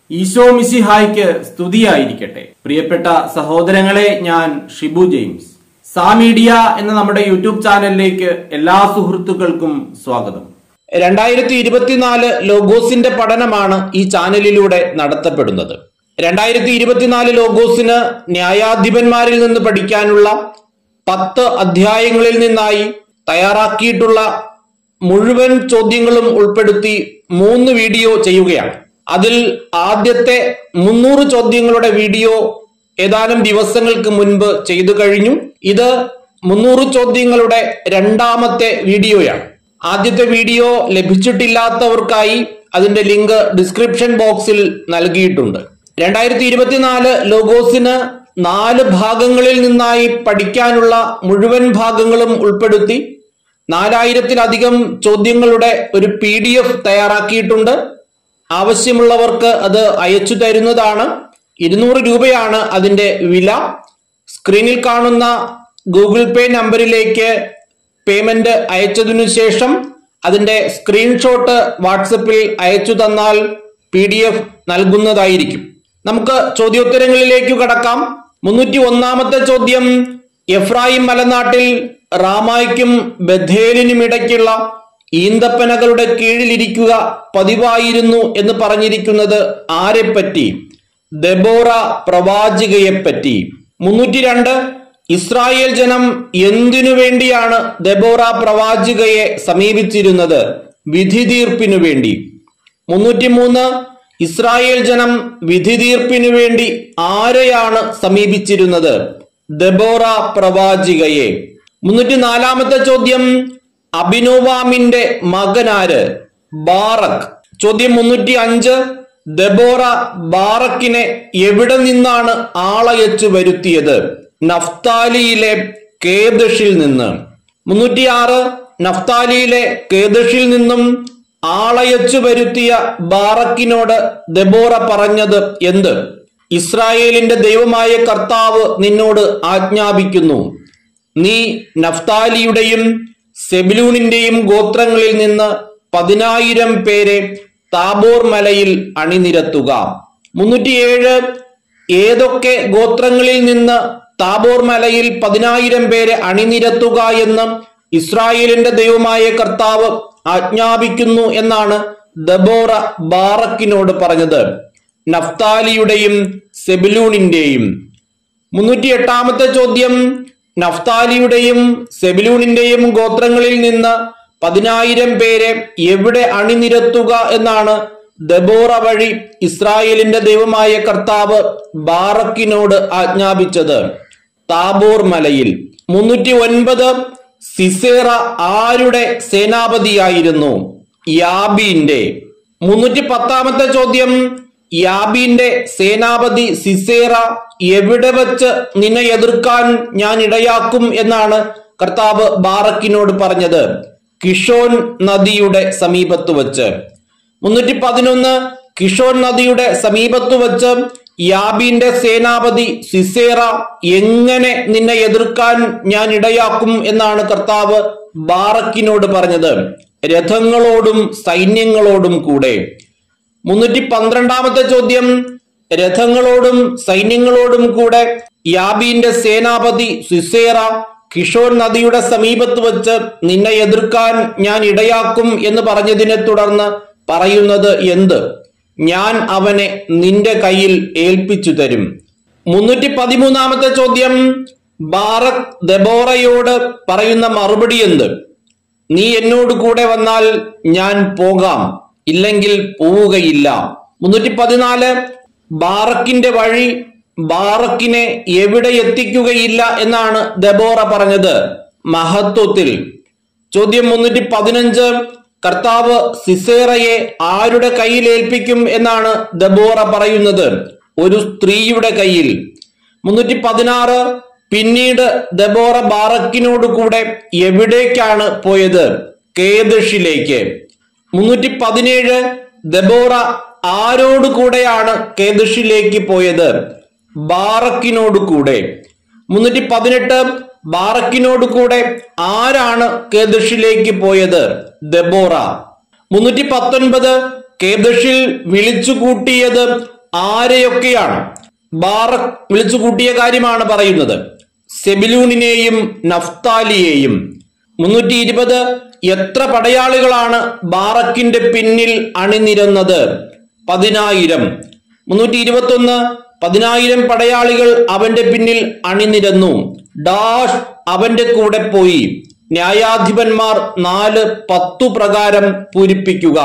ഈശോ മിശിഹായ്ക്ക് സ്തുതിയായിരിക്കട്ടെ പ്രിയപ്പെട്ട സഹോദരങ്ങളെ ഞാൻ ഷിബു ജെയിംസ് സാ മീഡിയ എന്ന നമ്മുടെ യൂട്യൂബ് ചാനലിലേക്ക് എല്ലാ സുഹൃത്തുക്കൾക്കും സ്വാഗതം രണ്ടായിരത്തി ഇരുപത്തിനാല് ലോഗോസിന്റെ പഠനമാണ് ഈ ചാനലിലൂടെ നടത്തപ്പെടുന്നത് രണ്ടായിരത്തി ഇരുപത്തിനാല് ലോഗോസിന് ന്യായാധിപന്മാരിൽ നിന്ന് പഠിക്കാനുള്ള പത്ത് അധ്യായങ്ങളിൽ നിന്നായി തയ്യാറാക്കിയിട്ടുള്ള മുഴുവൻ ചോദ്യങ്ങളും ഉൾപ്പെടുത്തി മൂന്ന് വീഡിയോ ചെയ്യുകയാണ് അതിൽ ആദ്യത്തെ മുന്നൂറ് ചോദ്യങ്ങളുടെ വീഡിയോ ഏതാനും ദിവസങ്ങൾക്ക് മുൻപ് ചെയ്തു കഴിഞ്ഞു ഇത് മുന്നൂറ് ചോദ്യങ്ങളുടെ രണ്ടാമത്തെ വീഡിയോയാണ് ആദ്യത്തെ വീഡിയോ ലഭിച്ചിട്ടില്ലാത്തവർക്കായി അതിന്റെ ലിങ്ക് ഡിസ്ക്രിപ്ഷൻ ബോക്സിൽ നൽകിയിട്ടുണ്ട് രണ്ടായിരത്തി ഇരുപത്തിനാല് ലോഗോസിന് നാല് ഭാഗങ്ങളിൽ നിന്നായി പഠിക്കാനുള്ള മുഴുവൻ ഭാഗങ്ങളും ഉൾപ്പെടുത്തി നാലായിരത്തിലധികം ചോദ്യങ്ങളുടെ ഒരു പി ഡി എഫ് തയ്യാറാക്കിയിട്ടുണ്ട് ആവശ്യമുള്ളവർക്ക് അത് അയച്ചു തരുന്നതാണ് ഇരുന്നൂറ് രൂപയാണ് അതിന്റെ വില സ്ക്രീനിൽ കാണുന്ന ഗൂഗിൾ പേ നമ്പറിലേക്ക് പേയ്മെന്റ് അയച്ചതിനു ശേഷം അതിന്റെ സ്ക്രീൻഷോട്ട് വാട്സപ്പിൽ അയച്ചു തന്നാൽ പി ഡി എഫ് നൽകുന്നതായിരിക്കും നമുക്ക് ചോദ്യോത്തരങ്ങളിലേക്ക് കടക്കാം മുന്നൂറ്റി ഒന്നാമത്തെ ചോദ്യം എഫ്രായിം മലനാട്ടിൽ റാമായ്ക്കും ബഥേലിനും ഇടയ്ക്കുള്ള ഈന്തപ്പനകളുടെ കീഴിലിരിക്കുക പതിവായിരുന്നു എന്ന് പറഞ്ഞിരിക്കുന്നത് ആരെപ്പറ്റി ദബോറ പ്രവാചികയെപ്പറ്റി മുന്നൂറ്റി രണ്ട് ഇസ്രായേൽ ജനം എന്തിനു വേണ്ടിയാണ് ദബോറ പ്രവാചികയെ സമീപിച്ചിരുന്നത് വിധി തീർപ്പിനു വേണ്ടി മുന്നൂറ്റി മൂന്ന് ഇസ്രായേൽ ജനം വിധി തീർപ്പിനു വേണ്ടി ആരെയാണ് സമീപിച്ചിരുന്നത് ദബോറ പ്രവാചികയെ മുന്നൂറ്റി നാലാമത്തെ ചോദ്യം അഭിനോവാമിന്റെ മകനാര് ബാറക് ചോദ്യം മുന്നൂറ്റി അഞ്ച് ദബോറ ബാറക്കിനെ എവിടെ നിന്നാണ് ആളയച്ചു വരുത്തിയത് നഫ്താലിയിലെ കേദഷിൽ നിന്ന് മുന്നൂറ്റിയാറ് നഫ്താലിയിലെ കേദഷിൽ നിന്നും ആളയച്ചു വരുത്തിയ ബാറക്കിനോട് ദബോറ പറഞ്ഞത് എന്ത് ഇസ്രായേലിന്റെ ദൈവമായ കർത്താവ് നിന്നോട് ആജ്ഞാപിക്കുന്നു നീ നഫ്താലിയുടെയും സെബിലൂണിന്റെയും ഗോത്രങ്ങളിൽ നിന്ന് പതിനായിരം പേരെ താബോർ മലയിൽ അണിനിരത്തുക മുന്നൂറ്റിയേഴ് ഏതൊക്കെ ഗോത്രങ്ങളിൽ നിന്ന് താബോർ മലയിൽ പതിനായിരം പേരെ അണിനിരത്തുക എന്ന് ഇസ്രായേലിന്റെ ദൈവമായ കർത്താവ് ആജ്ഞാപിക്കുന്നു എന്നാണ് ദബോറ ബാറക്കിനോട് പറഞ്ഞത് നഫ്താലിയുടെയും സെബിലൂണിന്റെയും മുന്നൂറ്റി എട്ടാമത്തെ ചോദ്യം നഫ്താലിയുടെയും സെബിലൂണിന്റെയും ഗോത്രങ്ങളിൽ നിന്ന് പതിനായിരം പേരെ എവിടെ അണിനിരത്തുക എന്നാണ് ദബോറ വഴി ഇസ്രായേലിന്റെ ദൈവമായ കർത്താവ് ബാറക്കിനോട് ആജ്ഞാപിച്ചത് താബോർ മലയിൽ മുന്നൂറ്റി ഒൻപത് സിസേറ ആരുടെ സേനാപതിയായിരുന്നു യാബീന്റെ മുന്നൂറ്റി പത്താമത്തെ ചോദ്യം യാബീന്റെ സേനാപതി സിസേറ എവിടെ വെച്ച് നിന്നെ എതിർക്കാൻ ഞാൻ ഇടയാക്കും എന്നാണ് കർത്താവ് ബാറക്കിനോട് പറഞ്ഞത് കിഷോൻ നദിയുടെ സമീപത്ത് വച്ച് മുന്നൂറ്റി പതിനൊന്ന് കിഷോൻ നദിയുടെ സമീപത്ത് വച്ച് യാബീന്റെ സേനാപതി സിസേറ എങ്ങനെ നിന്നെ എതിർക്കാൻ ഞാൻ ഇടയാക്കും എന്നാണ് കർത്താവ് ബാറക്കിനോട് പറഞ്ഞത് രഥങ്ങളോടും സൈന്യങ്ങളോടും കൂടെ മുന്നൂറ്റി പന്ത്രണ്ടാമത്തെ ചോദ്യം രഥങ്ങളോടും സൈന്യങ്ങളോടും കൂടെ യാബീന്റെ സേനാപതി സിസേറ കിഷോർ നദിയുടെ സമീപത്ത് വച്ച് നിന്നെ എതിർക്കാൻ ഞാൻ ഇടയാക്കും എന്ന് പറഞ്ഞതിനെ തുടർന്ന് പറയുന്നത് എന്ത് ഞാൻ അവനെ നിന്റെ കയ്യിൽ ഏൽപ്പിച്ചു തരും മുന്നൂറ്റി പതിമൂന്നാമത്തെ ചോദ്യം ബാറക് ദബോറയോട് പറയുന്ന മറുപടി എന്ത് നീ എന്നോട് കൂടെ വന്നാൽ ഞാൻ പോകാം ഇല്ലെങ്കിൽ പോവുകയില്ല മുന്നൂറ്റി പതിനാല് ബാറക്കിന്റെ വഴി ബാറക്കിനെ എവിടെ എത്തിക്കുകയില്ല എന്നാണ് ദബോറ പറഞ്ഞത് മഹത്വത്തിൽ ചോദ്യം മുന്നൂറ്റി പതിനഞ്ച് കർത്താവ് സിസേറയെ ആരുടെ കയ്യിൽ ഏൽപ്പിക്കും എന്നാണ് ദബോറ പറയുന്നത് ഒരു സ്ത്രീയുടെ കയ്യിൽ മുന്നൂറ്റി പതിനാറ് പിന്നീട് ദബോറ ബാറക്കിനോട് കൂടെ എവിടേക്കാണ് പോയത് കേദഷിലേക്ക് മുന്നൂറ്റി പതിനേഴ് ദബോറ ആരോട് കൂടെയാണ് കേദഷിലേക്ക് പോയത് ബാറക്കിനോട് കൂടെ മുന്നൂറ്റി പതിനെട്ട് ബാറക്കിനോട് കൂടെ ആരാണ് കേദഷിലേക്ക് പോയത് ദബോറ മുന്നൂറ്റി പത്തൊൻപത് കേദഷിൽ വിളിച്ചു കൂട്ടിയത് ആരെയൊക്കെയാണ് ബാറക് വിളിച്ചു കൂട്ടിയ കാര്യമാണ് പറയുന്നത് സെബിലൂണിനെയും നഫ്താലിയെയും മുന്നൂറ്റി ഇരുപത് എത്ര പടയാളികളാണ് ബാറക്കിന്റെ പിന്നിൽ അണിനിരന്നത് പതിനായിരം മുന്നൂറ്റി ഇരുപത്തി ഒന്ന് പതിനായിരം പടയാളികൾ അവന്റെ പിന്നിൽ അണിനിരന്നു ഡാഷ് അവന്റെ കൂടെ പോയി ന്യായാധിപന്മാർ നാല് പത്തു പ്രകാരം പൂരിപ്പിക്കുക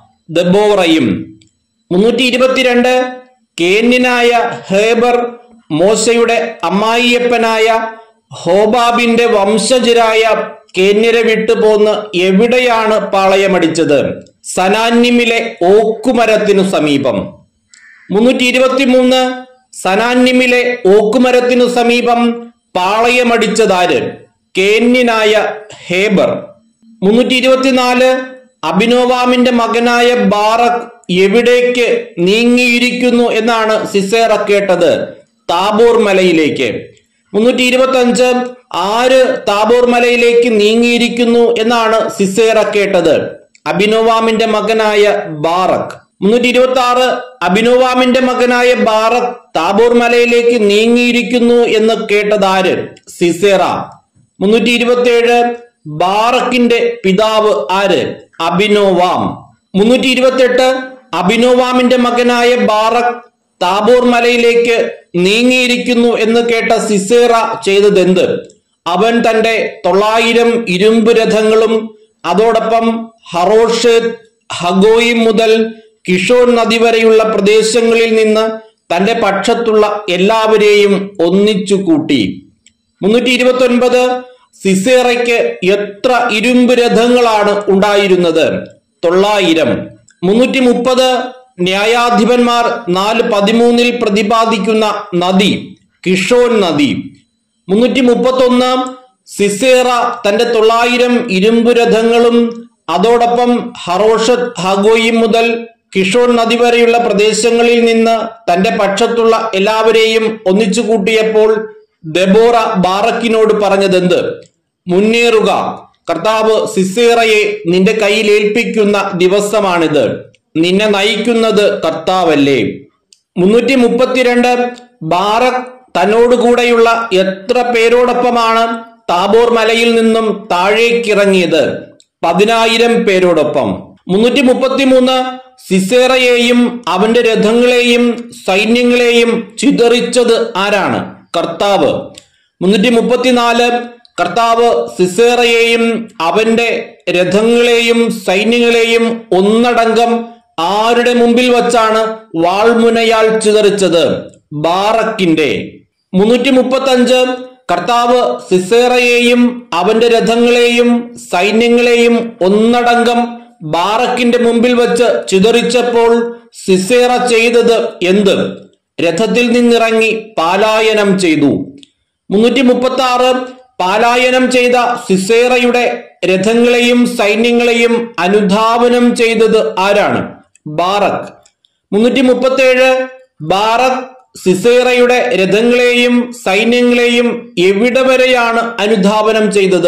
ദബോറയും മുന്നൂറ്റി ഇരുപത്തിരണ്ട് കേന്യനായ ഹേബർ മോശയുടെ അമ്മായിയപ്പനായ ഹോബാബിന്റെ വംശജരായ കേന്യരെ വിട്ടുപോന്ന് എവിടെയാണ് പാളയമടിച്ചത് സനാന്യമിലെ ഓക്കുമരത്തിനു സമീപം മുന്നൂറ്റി ഇരുപത്തി മൂന്ന് സനാന്യമിലെ ഓക്കുമരത്തിനു സമീപം പാളയമടിച്ചതാര് കേന്യനായ ഹേബർ മുന്നൂറ്റി ഇരുപത്തിനാല് അഭിനോവാമിന്റെ മകനായ ബാറക് എവിടേക്ക് നീങ്ങിയിരിക്കുന്നു എന്നാണ് സിസേറ കേട്ടത് താബോർ മലയിലേക്ക് മുന്നൂറ്റി ഇരുപത്തി അഞ്ച് ആര് താബോർ മലയിലേക്ക് നീങ്ങിയിരിക്കുന്നു എന്നാണ് സിസേറ കേട്ടത് അഭിനോവാമിന്റെ മകനായ ബാറക് മുന്നൂറ്റി ഇരുപത്തി ആറ് അഭിനോവാമിന്റെ മകനായ ബാറക് താബോർ മലയിലേക്ക് നീങ്ങിയിരിക്കുന്നു എന്ന് കേട്ടതാര് സിസേറ മുന്നൂറ്റി ഇരുപത്തി ഏഴ് ബാറക്കിന്റെ പിതാവ് ആര് അഭിനോവാം മുന്നൂറ്റി ഇരുപത്തി എട്ട് അഭിനോവാമിന്റെ മകനായ ബാറക് താബോർ മലയിലേക്ക് നീങ്ങിയിരിക്കുന്നു എന്ന് കേട്ട സിസേറ ചെയ്തതെന്ത് അവൻ തന്റെ തൊള്ളായിരം ഇരുമ്പ് രഥങ്ങളും അതോടൊപ്പം ഹറോഷ് ഹഗോയിം മുതൽ കിഷോർ നദി വരെയുള്ള പ്രദേശങ്ങളിൽ നിന്ന് തന്റെ പക്ഷത്തുള്ള എല്ലാവരെയും ഒന്നിച്ചു കൂട്ടി മുന്നൂറ്റി ഇരുപത്തി ഒൻപത് സിസേറയ്ക്ക് എത്ര ഇരുമ്പ് രഥങ്ങളാണ് ഉണ്ടായിരുന്നത് തൊള്ളായിരം മുന്നൂറ്റി മുപ്പത് ന്യായാധിപന്മാർ നാല് പതിമൂന്നിൽ പ്രതിപാദിക്കുന്ന നദി കിഷോൻ നദി മുന്നൂറ്റി മുപ്പത്തൊന്ന് സിസേറ തന്റെ തൊള്ളായിരം ഇരുമ്പ് രഥങ്ങളും അതോടൊപ്പം ഹറോഷത് ഹഗോയിം മുതൽ കിഷോൺ നദി വരെയുള്ള പ്രദേശങ്ങളിൽ നിന്ന് തന്റെ പക്ഷത്തുള്ള എല്ലാവരെയും ഒന്നിച്ചു കൂട്ടിയപ്പോൾ ദബോറ ബാറക്കിനോട് പറഞ്ഞതെന്ത് മുന്നേറുക കർത്താവ് സിസേറയെ നിന്റെ കയ്യിൽ ഏൽപ്പിക്കുന്ന ദിവസമാണിത് നിന്നെ നയിക്കുന്നത് കർത്താവല്ലേ മുന്നൂറ്റി മുപ്പത്തിരണ്ട് ബാറക് തന്നോടുകൂടെയുള്ള എത്ര പേരോടൊപ്പമാണ് താബോർ മലയിൽ നിന്നും താഴേക്കിറങ്ങിയത് പതിനായിരം പേരോടൊപ്പം മുന്നൂറ്റി മുപ്പത്തിമൂന്ന് സിസേറയെയും അവന്റെ രഥങ്ങളെയും സൈന്യങ്ങളെയും ചിതറിച്ചത് ആരാണ് കർത്താവ് മുന്നൂറ്റി മുപ്പത്തിനാല് കർത്താവ് സിസേറയെയും അവന്റെ രഥങ്ങളെയും സൈന്യങ്ങളെയും ഒന്നടങ്കം ആരുടെ മുമ്പിൽ വച്ചാണ് വാൾമുനയാൽ ചിതറിച്ചത് ബാറക്കിന്റെ മുന്നൂറ്റി മുപ്പത്തി അഞ്ച് കർത്താവ് സിസേറയെയും അവന്റെ രഥങ്ങളെയും സൈന്യങ്ങളെയും ഒന്നടങ്കം ബാറക്കിന്റെ മുമ്പിൽ വച്ച് ചിതറിച്ചപ്പോൾ സിസേറ ചെയ്തത് എന്ത് രഥത്തിൽ നിന്നിറങ്ങി പാലായനം ചെയ്തു മുന്നൂറ്റി മുപ്പത്തി ആറ് പാലായനം ചെയ്ത സിസേറയുടെ രഥങ്ങളെയും സൈന്യങ്ങളെയും അനുധാവനം ചെയ്തത് ആരാണ് ബാറക് മുന്നൂറ്റി മുപ്പത്തി ഏഴ് ബാറക് സിസേറയുടെ രഥങ്ങളെയും സൈന്യങ്ങളെയും എവിടെ വരെയാണ് അനുധാവനം ചെയ്തത്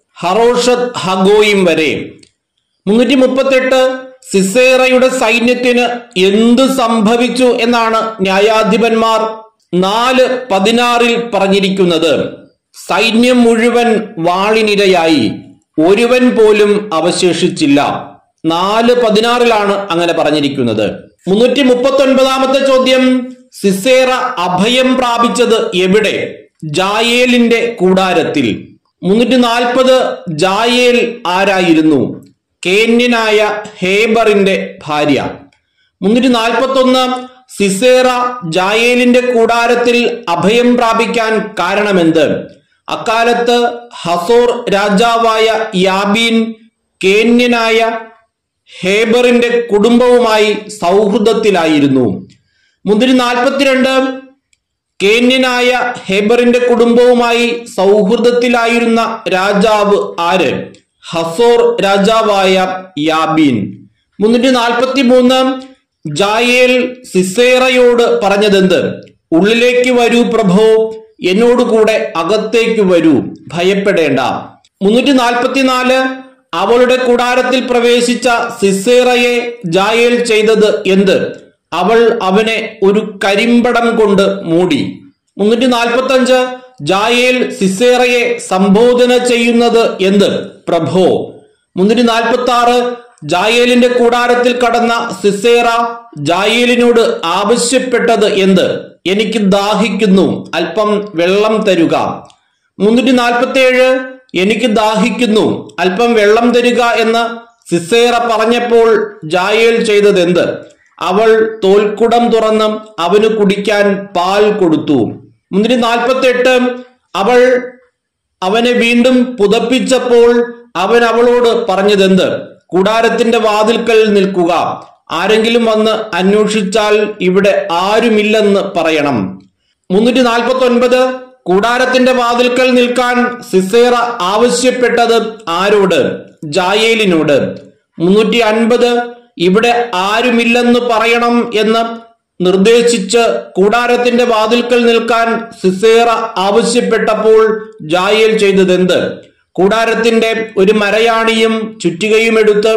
ഹറോഷത് ഹഗോയിം വരെ മുന്നൂറ്റി മുപ്പത്തെട്ട് സിസേറയുടെ സൈന്യത്തിന് എന്ത് സംഭവിച്ചു എന്നാണ് ന്യായാധിപന്മാർ നാല് പതിനാറിൽ പറഞ്ഞിരിക്കുന്നത് സൈന്യം മുഴുവൻ വാളിനിരയായി ഒരുവൻ പോലും അവശേഷിച്ചില്ല നാല് പതിനാറിലാണ് അങ്ങനെ പറഞ്ഞിരിക്കുന്നത് മുന്നൂറ്റി മുപ്പത്തി ഒൻപതാമത്തെ ചോദ്യം സിസേറ അഭയം പ്രാപിച്ചത് എവിടെ ജായേലിന്റെ കൂടാരത്തിൽ മുന്നൂറ്റി നാൽപ്പത് ജായേൽ ആരായിരുന്നു കേന്യനായ ഹേബറിന്റെ ഭാര്യ മുന്നൂറ്റി നാൽപ്പത്തി ഒന്ന് സിസേറ ജായേലിന്റെ കൂടാരത്തിൽ അഭയം പ്രാപിക്കാൻ കാരണമെന്ത് അക്കാലത്ത് ഹസോർ രാജാവായ യാബീൻ കേന്യനായ ഹേബറിന്റെ കുടുംബവുമായി സൗഹൃദത്തിലായിരുന്നു മുന്നൂറ്റി നാൽപ്പത്തിരണ്ട് കേന്യനായ ഹേബറിന്റെ കുടുംബവുമായി സൗഹൃദത്തിലായിരുന്ന രാജാവ് ആര് ഹസോർ രാജാവായ യാബീൻ മുന്നൂറ്റി നാൽപ്പത്തി മൂന്ന് ജായേൽ സിസേറയോട് പറഞ്ഞതെന്ത് ഉള്ളിലേക്ക് വരൂ പ്രഭോ എന്നോട് കൂടെ അകത്തേക്ക് വരൂ ഭയപ്പെടേണ്ട മുന്നൂറ്റി നാൽപ്പത്തിനാല് അവളുടെ കൂടാരത്തിൽ പ്രവേശിച്ച സിസേറയെ ജായേൽ ചെയ്തത് എന്ത് അവൾ അവനെ ഒരു കരിമ്പടം കൊണ്ട് മൂടി മുന്നൂറ്റി നാൽപ്പത്തി അഞ്ച് ജായേൽ സിസേറയെ സംബോധന ചെയ്യുന്നത് എന്ത് പ്രഭോ മുന്നൂറ്റി നാൽപ്പത്തി ആറ് ജായേലിന്റെ കൂടാരത്തിൽ കടന്ന സിസേറ ജായേലിനോട് ആവശ്യപ്പെട്ടത് എന്ത് എനിക്ക് ദാഹിക്കുന്നു അല്പം വെള്ളം തരുക മുന്നൂറ്റി നാൽപ്പത്തി ഏഴ് എനിക്ക് ദാഹിക്കുന്നു അല്പം വെള്ളം തരിക എന്ന് സിസേറ പറഞ്ഞപ്പോൾ ജായേൽ ചെയ്തത് എന്ത് അവൾ തോൽക്കുടം തുറന്ന് അവന് കുടിക്കാൻ പാൽ കൊടുത്തു മുന്നൂറ്റി നാൽപ്പത്തി എട്ട് അവൾ അവനെ വീണ്ടും പുതപ്പിച്ചപ്പോൾ അവൻ അവളോട് പറഞ്ഞതെന്ത് കൂടാരത്തിന്റെ വാതിൽക്കൽ നിൽക്കുക ആരെങ്കിലും വന്ന് അന്വേഷിച്ചാൽ ഇവിടെ ആരുമില്ലെന്ന് പറയണം മുന്നൂറ്റി നാൽപ്പത്തി ഒൻപത് കൂടാരത്തിന്റെ വാതിൽക്കൽ നിൽക്കാൻ സിസേറ ആവശ്യപ്പെട്ടത് ആരോട് ജായേലിനോട് മുന്നൂറ്റി അൻപത് ഇവിടെ ആരുമില്ലെന്ന് പറയണം എന്ന് നിർദ്ദേശിച്ച് കൂടാരത്തിന്റെ വാതിൽക്കൽ നിൽക്കാൻ സിസേറ ആവശ്യപ്പെട്ടപ്പോൾ ജായേൽ ചെയ്തതെന്ത് കൂടാരത്തിന്റെ ഒരു മരയാണിയും ചുറ്റികയും എടുത്ത്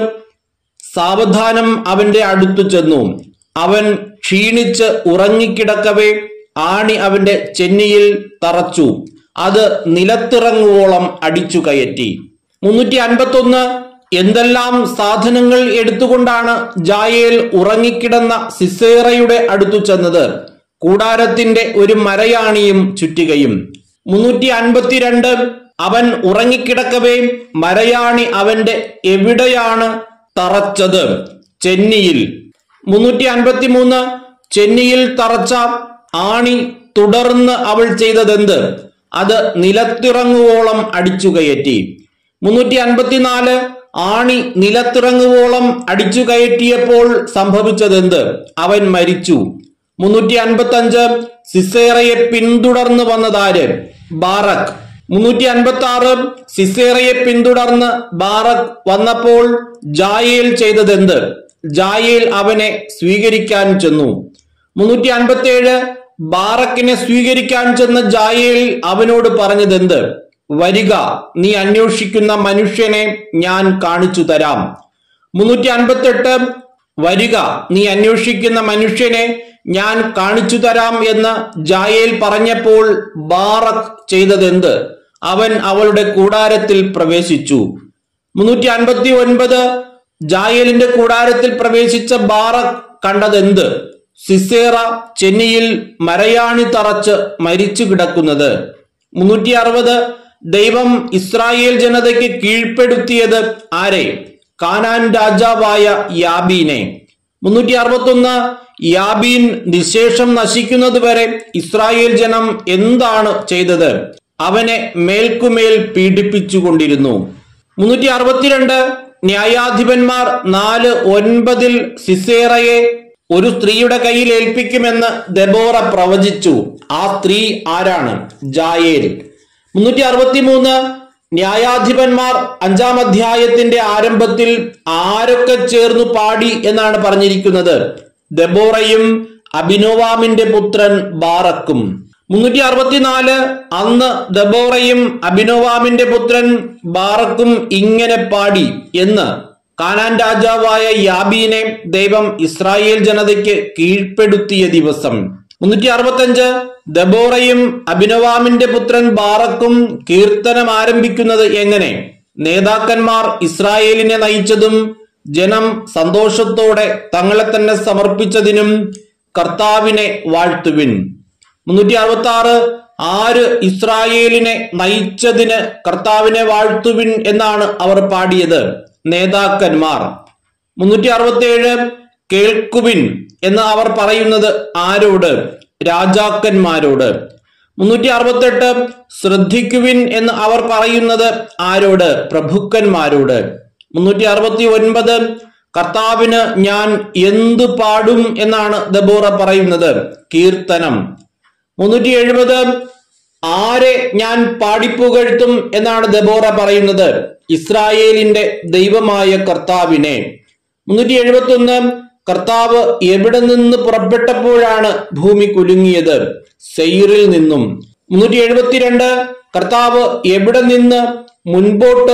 സാവധാനം അവന്റെ അടുത്തു ചെന്നു അവൻ ക്ഷീണിച്ച് ഉറങ്ങിക്കിടക്കവേ ആണി അവന്റെ ചെന്നിയിൽ തറച്ചു അത് നിലത്തിറങ്ങുവോളം അടിച്ചു കയറ്റി മുന്നൂറ്റി അൻപത്തി ഒന്ന് എന്തെല്ലാം സാധനങ്ങൾ എടുത്തുകൊണ്ടാണ് ജായേൽ ഉറങ്ങിക്കിടന്ന സിസേറയുടെ അടുത്തു ചെന്നത് കൂടാരത്തിന്റെ ഒരു മരയാണിയും ചുറ്റികയും മുന്നൂറ്റി അൻപത്തിരണ്ട് അവൻ ഉറങ്ങിക്കിടക്കവേ മരയാണി അവന്റെ എവിടെയാണ് തറച്ചത് ചെന്നിയിൽ മുന്നൂറ്റി അൻപത്തി മൂന്ന് ചെന്നിയിൽ തറച്ച ആണി തുടർന്ന് അവൾ ചെയ്തതെന്ത് അത് നിലത്തിറങ്ങുവോളം അടിച്ചു കയറ്റി മുന്നൂറ്റി അൻപത്തിനാല് ആണി നിലത്തിറങ്ങുവോളം അടിച്ചു കയറ്റിയപ്പോൾ സംഭവിച്ചതെന്ത് അവൻ മരിച്ചു മുന്നൂറ്റി അൻപത്തി അഞ്ച് സിസേറയെ പിന്തുടർന്ന് വന്നതാര് ബാറക് മുന്നൂറ്റി അൻപത്തി ആറ് സിസേറയെ പിന്തുടർന്ന് ബാറക് വന്നപ്പോൾ ജായേൽ ചെയ്തതെന്ത് ജായേൽ അവനെ സ്വീകരിക്കാൻ ചെന്നു മുന്നൂറ്റി അൻപത്തി ഏഴ് ബാറക്കിനെ സ്വീകരിക്കാൻ ചെന്ന ജായേൽ അവനോട് പറഞ്ഞതെന്ത് വരിക നീ അന്വേഷിക്കുന്ന മനുഷ്യനെ ഞാൻ കാണിച്ചു തരാം മുന്നൂറ്റി അൻപത്തെട്ട് വരിക നീ അന്വേഷിക്കുന്ന മനുഷ്യനെ ഞാൻ കാണിച്ചു തരാം എന്ന് ജായേൽ പറഞ്ഞപ്പോൾ ബാറക് ചെയ്തതെന്ത് അവൻ അവളുടെ കൂടാരത്തിൽ പ്രവേശിച്ചു മുന്നൂറ്റി അൻപത്തി ഒൻപത് ജായേലിന്റെ കൂടാരത്തിൽ പ്രവേശിച്ച ബാറക് കണ്ടതെന്ത് സിസേറ ചെന്നിയിൽ മരയാണി തറച്ച് മരിച്ചു കിടക്കുന്നത് മുന്നൂറ്റി അറുപത് ദൈവം ഇസ്രായേൽ ജനതയ്ക്ക് കീഴ്പ്പെടുത്തിയത് ആരെ കാനാൻ രാജാവായ യാബീനെ മുന്നൂറ്റി അറുപത്തൊന്ന് യാബീൻ നിശേഷം നശിക്കുന്നത് വരെ ഇസ്രായേൽ ജനം എന്താണ് ചെയ്തത് അവനെ മേൽക്കുമേൽ പീഡിപ്പിച്ചുകൊണ്ടിരുന്നു മുന്നൂറ്റി അറുപത്തിരണ്ട് ന്യായാധിപന്മാർ നാല് ഒൻപതിൽ സിസേറയെ ഒരു സ്ത്രീയുടെ കയ്യിൽ ഏൽപ്പിക്കുമെന്ന് ദബോറ പ്രവചിച്ചു ആ സ്ത്രീ ആരാണ് ജായേൽ മുന്നൂറ്റി അറുപത്തി മൂന്ന് ന്യായാധിപന്മാർ അഞ്ചാം അധ്യായത്തിന്റെ ആരംഭത്തിൽ ആരൊക്കെ ചേർന്നു പാടി എന്നാണ് പറഞ്ഞിരിക്കുന്നത് ദബോറയും അബിനോവാമിന്റെ പുത്രൻ ബാറക്കും മുന്നൂറ്റി അറുപത്തിനാല് അന്ന് ദബോറയും അബിനോവാമിന്റെ പുത്രൻ ബാറക്കും ഇങ്ങനെ പാടി എന്ന് കാനാൻ രാജാവായ യാബീനെ ദൈവം ഇസ്രായേൽ ജനതയ്ക്ക് കീഴ്പ്പെടുത്തിയ ദിവസം മുന്നൂറ്റി അറുപത്തഞ്ച് ദബോറയും അഭിനവാമിന്റെ പുത്രൻ ബാറക്കും കീർത്തനം ആരംഭിക്കുന്നത് എങ്ങനെ നേതാക്കന്മാർ ഇസ്രായേലിനെ നയിച്ചതും ജനം സന്തോഷത്തോടെ തങ്ങളെ തന്നെ സമർപ്പിച്ചതിനും കർത്താവിനെ വാഴ്ത്തുവിൻ മുന്നൂറ്റി അറുപത്തി ആറ് ആര് ഇസ്രായേലിനെ നയിച്ചതിന് കർത്താവിനെ വാഴ്ത്തുവിൻ എന്നാണ് അവർ പാടിയത് നേതാക്കന്മാർ മുന്നൂറ്റി അറുപത്തി ഏഴ് കേൾക്കുവിൻ എന്ന് അവർ പറയുന്നത് ആരോട് രാജാക്കന്മാരോട് മുന്നൂറ്റി അറുപത്തെട്ട് ശ്രദ്ധിക്കുവിൻ എന്ന് അവർ പറയുന്നത് ആരോട് പ്രഭുക്കന്മാരോട് മുന്നൂറ്റി അറുപത്തി ഒൻപത് കർത്താവിന് ഞാൻ എന്തു പാടും എന്നാണ് ദബോറ പറയുന്നത് കീർത്തനം മുന്നൂറ്റി എഴുപത് ആരെ ഞാൻ പാടിപ്പുകഴ്ത്തും എന്നാണ് ദബോറ പറയുന്നത് ഇസ്രായേലിന്റെ ദൈവമായ കർത്താവിനെ മുന്നൂറ്റി എഴുപത്തി ഒന്ന് കർത്താവ് എവിടെ നിന്ന് പുറപ്പെട്ടപ്പോഴാണ് ഭൂമി കുലുങ്ങിയത് സെയ്റിൽ നിന്നും മുന്നൂറ്റി എഴുപത്തിരണ്ട് കർത്താവ് എവിടെ നിന്ന് മുൻപോട്ട്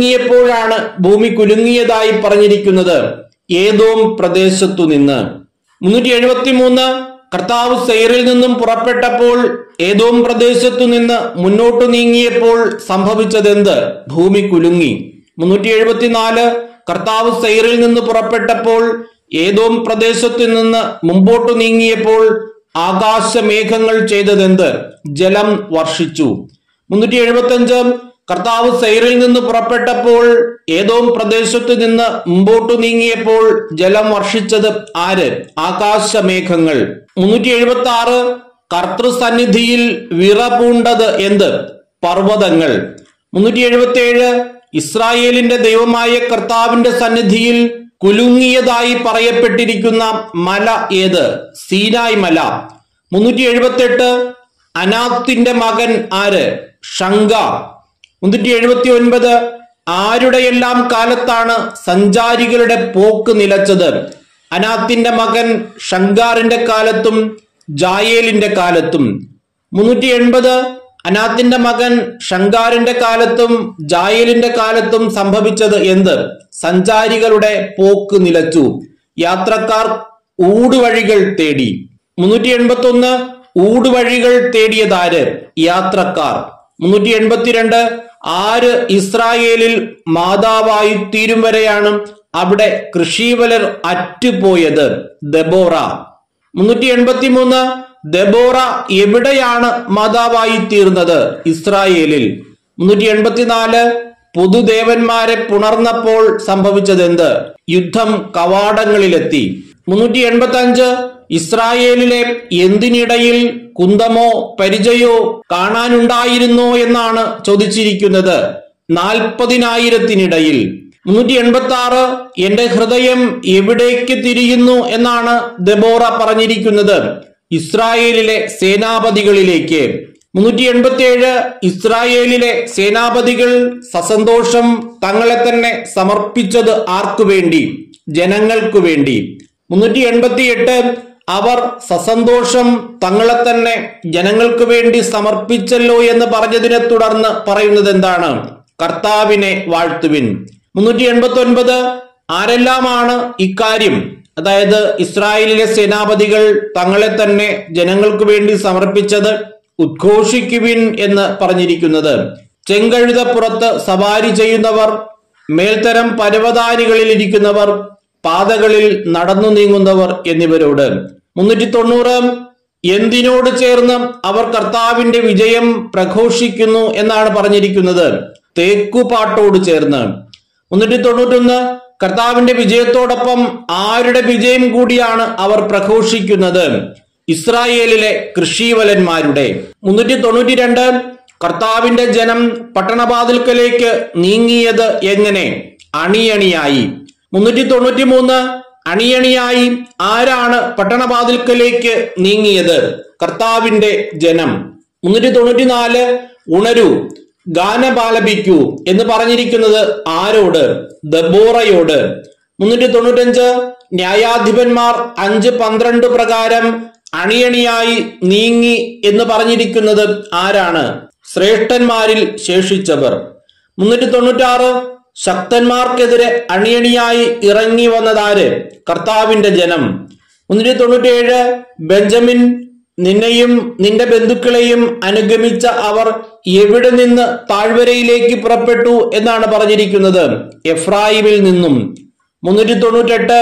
നീങ്ങിയപ്പോഴാണ് ഭൂമി കുലുങ്ങിയതായി പറഞ്ഞിരിക്കുന്നത് ഏതോം പ്രദേശത്തു നിന്ന് മുന്നൂറ്റി എഴുപത്തി മൂന്ന് കർത്താവ് സെയറിൽ നിന്നും പുറപ്പെട്ടപ്പോൾ ഏതോം പ്രദേശത്തു നിന്ന് മുന്നോട്ടു നീങ്ങിയപ്പോൾ സംഭവിച്ചതെന്ത് ഭൂമി കുലുങ്ങി മുന്നൂറ്റി എഴുപത്തിനാല് കർത്താവ് സെയറിൽ നിന്ന് പുറപ്പെട്ടപ്പോൾ ഏതോം പ്രദേശത്തു നിന്ന് മുമ്പോട്ടു നീങ്ങിയപ്പോൾ ആകാശമേഘങ്ങൾ ചെയ്തതെന്ത് ജലം വർഷിച്ചു മുന്നൂറ്റി എഴുപത്തി അഞ്ച് കർത്താവ് സെയറിൽ നിന്ന് പുറപ്പെട്ടപ്പോൾ ഏതോം പ്രദേശത്തു നിന്ന് മുമ്പോട്ടു നീങ്ങിയപ്പോൾ ജലം വർഷിച്ചത് ആര് ആകാശമേഘങ്ങൾ മുന്നൂറ്റി എഴുപത്തി ആറ് കർത്തൃസന്നിധിയിൽ വിറപൂണ്ടത് എന്ത് പർവ്വതങ്ങൾ മുന്നൂറ്റി എഴുപത്തി ഏഴ് ഇസ്രായേലിന്റെ ദൈവമായ കർത്താവിന്റെ സന്നിധിയിൽ കുലുങ്ങിയതായി പറയപ്പെട്ടിരിക്കുന്ന മല ഏത് സീനായ് മല മുന്നൂറ്റി എഴുപത്തി എട്ട് അനാത്തിന്റെ മകൻ ആര് ഷങ്ക മുന്നൂറ്റി എഴുപത്തി ഒൻപത് ആരുടെയെല്ലാം കാലത്താണ് സഞ്ചാരികളുടെ പോക്ക് നിലച്ചത് അനാത്തിന്റെ മകൻ ഷങ്കാറിന്റെ കാലത്തും ജായേലിന്റെ കാലത്തും മുന്നൂറ്റി എൺപത് അനാത്തിന്റെ മകൻ ഷങ്കാറിന്റെ കാലത്തും ജായേലിന്റെ കാലത്തും സംഭവിച്ചത് എന്ത് സഞ്ചാരികളുടെ പോക്ക് നിലച്ചു യാത്രക്കാർ ഊടുവഴികൾ തേടി മുന്നൂറ്റി എൺപത്തി ഒന്ന് ഊടുവഴികൾ തേടിയതാര് യാത്രക്കാർ മുന്നൂറ്റി എൺപത്തിരണ്ട് ആര് ഇസ്രായേലിൽ മാതാവായി തീരും വരെയാണ് അവിടെ കൃഷിവലർ അറ്റുപോയത് ദബോറ മുന്നൂറ്റി എൺപത്തി മൂന്ന് ദബോറ എവിടെയാണ് മാതാവായി തീർന്നത് ഇസ്രായേലിൽ മുന്നൂറ്റി എൺപത്തിനാല് പൊതുദേവന്മാരെ പുണർന്നപ്പോൾ സംഭവിച്ചതെന്ത് യുദ്ധം കവാടങ്ങളിലെത്തി മുന്നൂറ്റി എൺപത്തി അഞ്ച് ഇസ്രായേലിലെ എന്തിനിടയിൽ കുന്തമോ പരിചയോ കാണാനുണ്ടായിരുന്നോ എന്നാണ് ചോദിച്ചിരിക്കുന്നത് നാൽപ്പതിനായിരത്തിനിടയിൽ മുന്നൂറ്റി എൺപത്തി ആറ് എന്റെ ഹൃദയം എവിടേക്ക് തിരിയുന്നു എന്നാണ് ദബോറ പറഞ്ഞിരിക്കുന്നത് ഇസ്രായേലിലെ സേനാപതികളിലേക്ക് മുന്നൂറ്റി എൺപത്തി ഏഴ് ഇസ്രായേലിലെ സേനാപതികൾ സസന്തോഷം തങ്ങളെ തന്നെ സമർപ്പിച്ചത് ആർക്കു വേണ്ടി ജനങ്ങൾക്കു വേണ്ടി മുന്നൂറ്റി എൺപത്തി എട്ട് അവർ സസന്തോഷം തങ്ങളെ തന്നെ ജനങ്ങൾക്ക് വേണ്ടി സമർപ്പിച്ചല്ലോ എന്ന് പറഞ്ഞതിനെ തുടർന്ന് പറയുന്നത് എന്താണ് കർത്താവിനെ വാഴ്ത്തുവിൻ മുന്നൂറ്റി എൺപത്തി ഒൻപത് ആരെല്ലാമാണ് ഇക്കാര്യം അതായത് ഇസ്രായേലിലെ സേനാപതികൾ തങ്ങളെ തന്നെ ജനങ്ങൾക്ക് വേണ്ടി സമർപ്പിച്ചത് ഉദ്ഘോഷിക്കുവിൻ എന്ന് പറഞ്ഞിരിക്കുന്നത് ചെങ്കഴുതപ്പുറത്ത് സവാരി ചെയ്യുന്നവർ മേൽത്തരം പരവതാനികളിൽ ഇരിക്കുന്നവർ പാതകളിൽ നടന്നു നീങ്ങുന്നവർ എന്നിവരോട് മുന്നൂറ്റി തൊണ്ണൂറ് എന്തിനോട് ചേർന്ന് അവർ കർത്താവിന്റെ വിജയം പ്രഘോഷിക്കുന്നു എന്നാണ് പറഞ്ഞിരിക്കുന്നത് തേക്കുപാട്ടോട് ചേർന്ന് മുന്നൂറ്റി തൊണ്ണൂറ്റൊന്ന് കർത്താവിന്റെ വിജയത്തോടൊപ്പം ആരുടെ വിജയം കൂടിയാണ് അവർ പ്രഘോഷിക്കുന്നത് ഇസ്രായേലിലെ കൃഷിവലന്മാരുടെ മുന്നൂറ്റി തൊണ്ണൂറ്റി രണ്ട് കർത്താവിന്റെ ജനം പട്ടണവാതിൽക്കലേക്ക് നീങ്ങിയത് എങ്ങനെ അണിയണിയായി മുന്നൂറ്റി തൊണ്ണൂറ്റി മൂന്ന് അണിയണിയായി ആരാണ് പട്ടണവാതിൽക്കലേക്ക് നീങ്ങിയത് കർത്താവിന്റെ ജനം മുന്നൂറ്റി തൊണ്ണൂറ്റിനാല് ഉണരൂ ഗാനപാലപിക്കൂ എന്ന് പറഞ്ഞിരിക്കുന്നത് ആരോട് ദബോറയോട് മുന്നൂറ്റി തൊണ്ണൂറ്റഞ്ച് ന്യായാധിപന്മാർ അഞ്ച് പന്ത്രണ്ട് പ്രകാരം അണിയണിയായി നീങ്ങി എന്ന് പറഞ്ഞിരിക്കുന്നത് ആരാണ് ശ്രേഷ്ഠന്മാരിൽ ശേഷിച്ചവർ മുന്നൂറ്റി തൊണ്ണൂറ്റാറ് ശക്തന്മാർക്കെതിരെ അണിയണിയായി ഇറങ്ങി വന്നതാര് കർത്താവിന്റെ ജനം മുന്നൂറ്റി തൊണ്ണൂറ്റിയേഴ് ബെഞ്ചമിൻ നിന്നെയും നിന്റെ ബന്ധുക്കളെയും അനുഗമിച്ച അവർ എവിടെ നിന്ന് താഴ്വരയിലേക്ക് പുറപ്പെട്ടു എന്നാണ് പറഞ്ഞിരിക്കുന്നത് എഫ്രായിമിൽ നിന്നും മുന്നൂറ്റി തൊണ്ണൂറ്റെട്ട്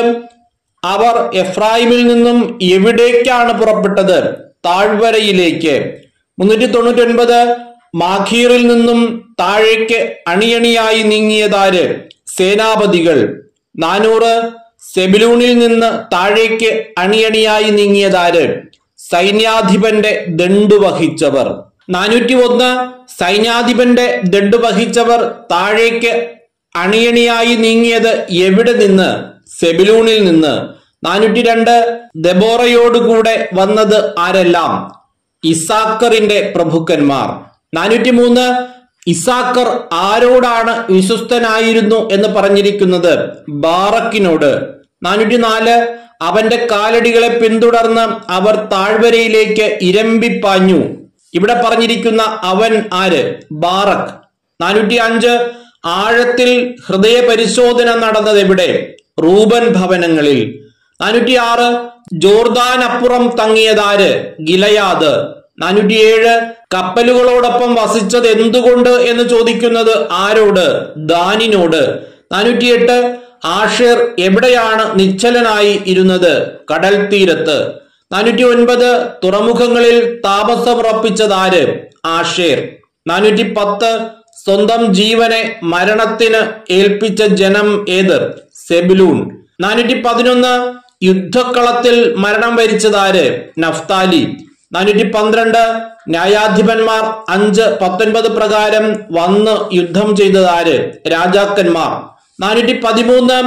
അവർ എഫ്രായിമിൽ നിന്നും എവിടേക്കാണ് പുറപ്പെട്ടത് താഴ്വരയിലേക്ക് മുന്നൂറ്റി തൊണ്ണൂറ്റി ഒൻപത് മാഖീറിൽ നിന്നും താഴേക്ക് അണിയണിയായി നീങ്ങിയതാര് സേനാപതികൾ നാനൂറ് സെബിലൂണിൽ നിന്ന് താഴേക്ക് അണിയണിയായി നീങ്ങിയതാര് സൈന്യാധിപന്റെ ദണ്ടു വഹിച്ചവർ നാനൂറ്റി ഒന്ന് സൈന്യാധിപന്റെ ദണ്ടു വഹിച്ചവർ താഴേക്ക് അണിയണിയായി നീങ്ങിയത് എവിടെ നിന്ന് സെബിലൂണിൽ നിന്ന് നാനൂറ്റി രണ്ട് ദബോറയോടുകൂടെ വന്നത് ആരെല്ലാം ഇസാക്കറിന്റെ പ്രഭുക്കന്മാർ നാനൂറ്റി മൂന്ന് ഇസാക്കർ ആരോടാണ് വിശ്വസ്തനായിരുന്നു എന്ന് പറഞ്ഞിരിക്കുന്നത് ബാറക്കിനോട് നാനൂറ്റി നാല് അവന്റെ കാലടികളെ പിന്തുടർന്ന് അവർ താഴ്വരയിലേക്ക് ഇരമ്പിപ്പാഞ്ഞു ഇവിടെ പറഞ്ഞിരിക്കുന്ന അവൻ ആര് ബാറക് നാനൂറ്റി അഞ്ച് ആഴത്തിൽ ഹൃദയ പരിശോധന നടന്നത് എവിടെ റൂബൻ ഭവനങ്ങളിൽ നാനൂറ്റി ആറ് ജോർദാൻ അപ്പുറം തങ്ങിയതാര് ഗിലയാദ് നാനൂറ്റിയേഴ് കപ്പലുകളോടൊപ്പം വസിച്ചത് എന്തുകൊണ്ട് എന്ന് ചോദിക്കുന്നത് ആരോട് ദാനിനോട് നാനൂറ്റിയെട്ട് ആഷേർ എവിടെയാണ് നിശ്ചലനായി ഇരുന്നത് കടൽ തീരത്ത് നാനൂറ്റി ഒൻപത് തുറമുഖങ്ങളിൽ താമസമുറപ്പിച്ചതാര് ആഷേർ നാനൂറ്റി പത്ത് സ്വന്തം ജീവനെ മരണത്തിന് ഏൽപ്പിച്ച ജനം ഏത് സെബിലൂൺ നാനൂറ്റി പതിനൊന്ന് യുദ്ധക്കളത്തിൽ മരണം വരിച്ചതാര് നഫ്താലി നാനൂറ്റി പന്ത്രണ്ട് ന്യായാധിപന്മാർ അഞ്ച് പത്തൊൻപത് പ്രകാരം വന്ന് യുദ്ധം ചെയ്തതാര് രാജാക്കന്മാർ നാനൂറ്റി പതിമൂന്ന്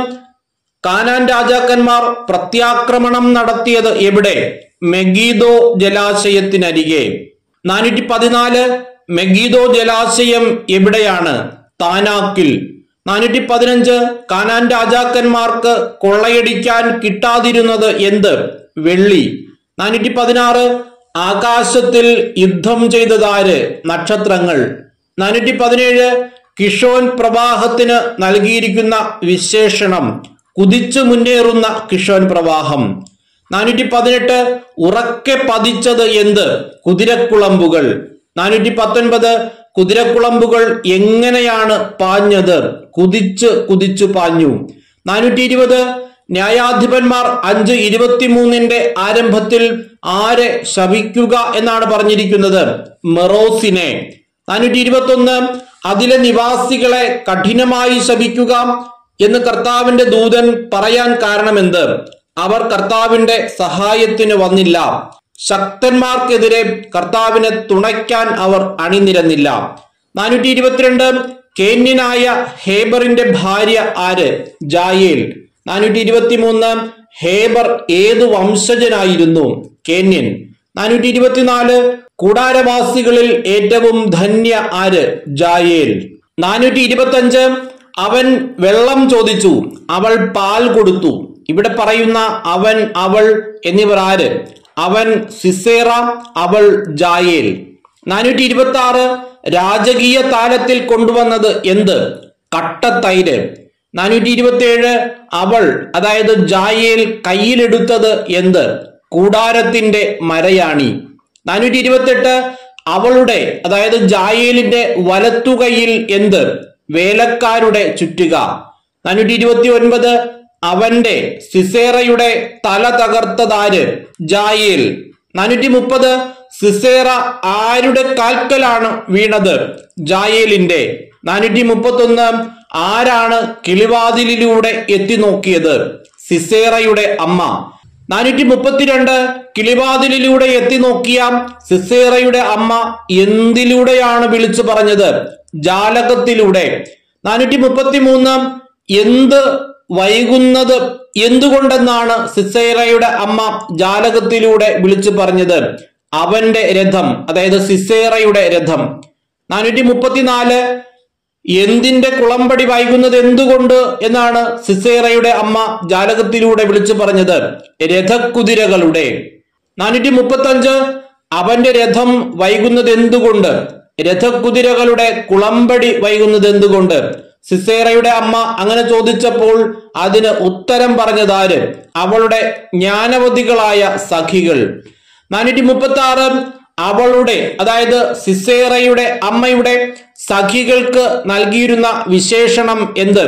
കാനാൻ രാജാക്കന്മാർ പ്രത്യാക്രമണം നടത്തിയത് എവിടെ മെഗീദോ ജലാശയത്തിനരികെ നാനൂറ്റി പതിനാല് മെഗീദോ ജലാശയം എവിടെയാണ് താനാക്കിൽ നാനൂറ്റി പതിനഞ്ച് കാനാൻ രാജാക്കന്മാർക്ക് കൊള്ളയടിക്കാൻ കിട്ടാതിരുന്നത് എന്ത് വെള്ളി നാനൂറ്റി പതിനാറ് ആകാശത്തിൽ യുദ്ധം ചെയ്തതാര് നക്ഷത്രങ്ങൾ നാനൂറ്റി പതിനേഴ് കിഷോൻ പ്രവാഹത്തിന് നൽകിയിരിക്കുന്ന വിശേഷണം കുതിച്ചു മുന്നേറുന്ന കിഷോൻ പ്രവാഹം നാനൂറ്റി പതിനെട്ട് ഉറക്കെ പതിച്ചത് എന്ത് കുതിരക്കുളമ്പുകൾ നാനൂറ്റി പത്തൊൻപത് കുതിരക്കുളമ്പുകൾ എങ്ങനെയാണ് പാഞ്ഞത് കുതിച്ച് കുതിച്ചു പാഞ്ഞു നാനൂറ്റി ഇരുപത് ന്യായാധിപന്മാർ അഞ്ച് ഇരുപത്തിമൂന്നിന്റെ ആരംഭത്തിൽ ആരെ ശപിക്കുക എന്നാണ് പറഞ്ഞിരിക്കുന്നത് മെറോസിനെ നാനൂറ്റി ഇരുപത്തി ഒന്ന് അതിലെ നിവാസികളെ കഠിനമായി ശപിക്കുക എന്ന് കർത്താവിന്റെ ദൂതൻ പറയാൻ കാരണമെന്ത് അവർ കർത്താവിന്റെ സഹായത്തിന് വന്നില്ല ശക്തന്മാർക്കെതിരെ കർത്താവിനെ തുണയ്ക്കാൻ അവർ അണിനിരന്നില്ല നാനൂറ്റി ഇരുപത്തിരണ്ട് കേന്യനായ ഹേബറിന്റെ ഭാര്യ ആര് ജായേൽ നാനൂറ്റി ഇരുപത്തി മൂന്ന് ഹേബർ ഏതു വംശജനായിരുന്നു കേന്യൻ നാനൂറ്റി ഇരുപത്തിനാല് കൂടാരവാസികളിൽ ഏറ്റവും ധന്യ ആര് ജായേൽ നാനൂറ്റി ഇരുപത്തി അഞ്ച് അവൻ വെള്ളം ചോദിച്ചു അവൾ പാൽ കൊടുത്തു ഇവിടെ പറയുന്ന അവൻ അവൾ എന്നിവർ ആര് അവൻ സിസേറ അവൾ ജായേൽ നാനൂറ്റി ഇരുപത്തി ആറ് രാജകീയ താലത്തിൽ കൊണ്ടുവന്നത് എന്ത് കട്ടത്തൈര് നാനൂറ്റി ഇരുപത്തി ഏഴ് അവൾ അതായത് ജായേൽ കയ്യിലെടുത്തത് എന്ത് കൂടാരത്തിന്റെ മരയാണി നാനൂറ്റി ഇരുപത്തെട്ട് അവളുടെ അതായത് ജായേലിന്റെ വലത്തുകൈയിൽ എന്ത് വേലക്കാരുടെ ചുറ്റുക നാനൂറ്റി ഇരുപത്തി ഒൻപത് അവന്റെ സിസേറയുടെ തല തകർത്തതാര് ജായേൽ നാനൂറ്റി മുപ്പത് സിസേറ ആരുടെ കാൽക്കലാണ് വീണത് ജായേലിന്റെ നാനൂറ്റി മുപ്പത്തി ഒന്ന് ആരാണ് കിളിവാതിലിലൂടെ എത്തി നോക്കിയത് സിസേറയുടെ അമ്മ നാനൂറ്റി മുപ്പത്തിരണ്ട് കിളിവാതിലിലൂടെ എത്തി നോക്കിയ സിസേറയുടെ അമ്മ എന്തിലൂടെയാണ് വിളിച്ചു പറഞ്ഞത് ജാലകത്തിലൂടെ നാനൂറ്റി മുപ്പത്തി മൂന്ന് എന്ത് വൈകുന്നത് എന്തുകൊണ്ടെന്നാണ് സിസേറയുടെ അമ്മ ജാലകത്തിലൂടെ വിളിച്ചു പറഞ്ഞത് അവന്റെ രഥം അതായത് സിസേറയുടെ രഥം നാനൂറ്റി മുപ്പത്തിനാല് എന്തിന്റെ കുളമ്പടി വൈകുന്നത് എന്തുകൊണ്ട് എന്നാണ് സിസേറയുടെ അമ്മ ജാലകത്തിലൂടെ വിളിച്ചു പറഞ്ഞത് രഥക്കുതിരകളുടെ നാനൂറ്റി മുപ്പത്തി അഞ്ച് അവന്റെ രഥം വൈകുന്നത് എന്തുകൊണ്ട് രഥക്കുതിരകളുടെ കുളമ്പടി വൈകുന്നത് എന്തുകൊണ്ട് സിസേറയുടെ അമ്മ അങ്ങനെ ചോദിച്ചപ്പോൾ അതിന് ഉത്തരം പറഞ്ഞതാര് അവളുടെ ജ്ഞാനവതികളായ സഖികൾ നാനൂറ്റി മുപ്പത്തി ആറ് അവളുടെ അതായത് സിസേറയുടെ അമ്മയുടെ സഖികൾക്ക് നൽകിയിരുന്ന വിശേഷണം എന്ത്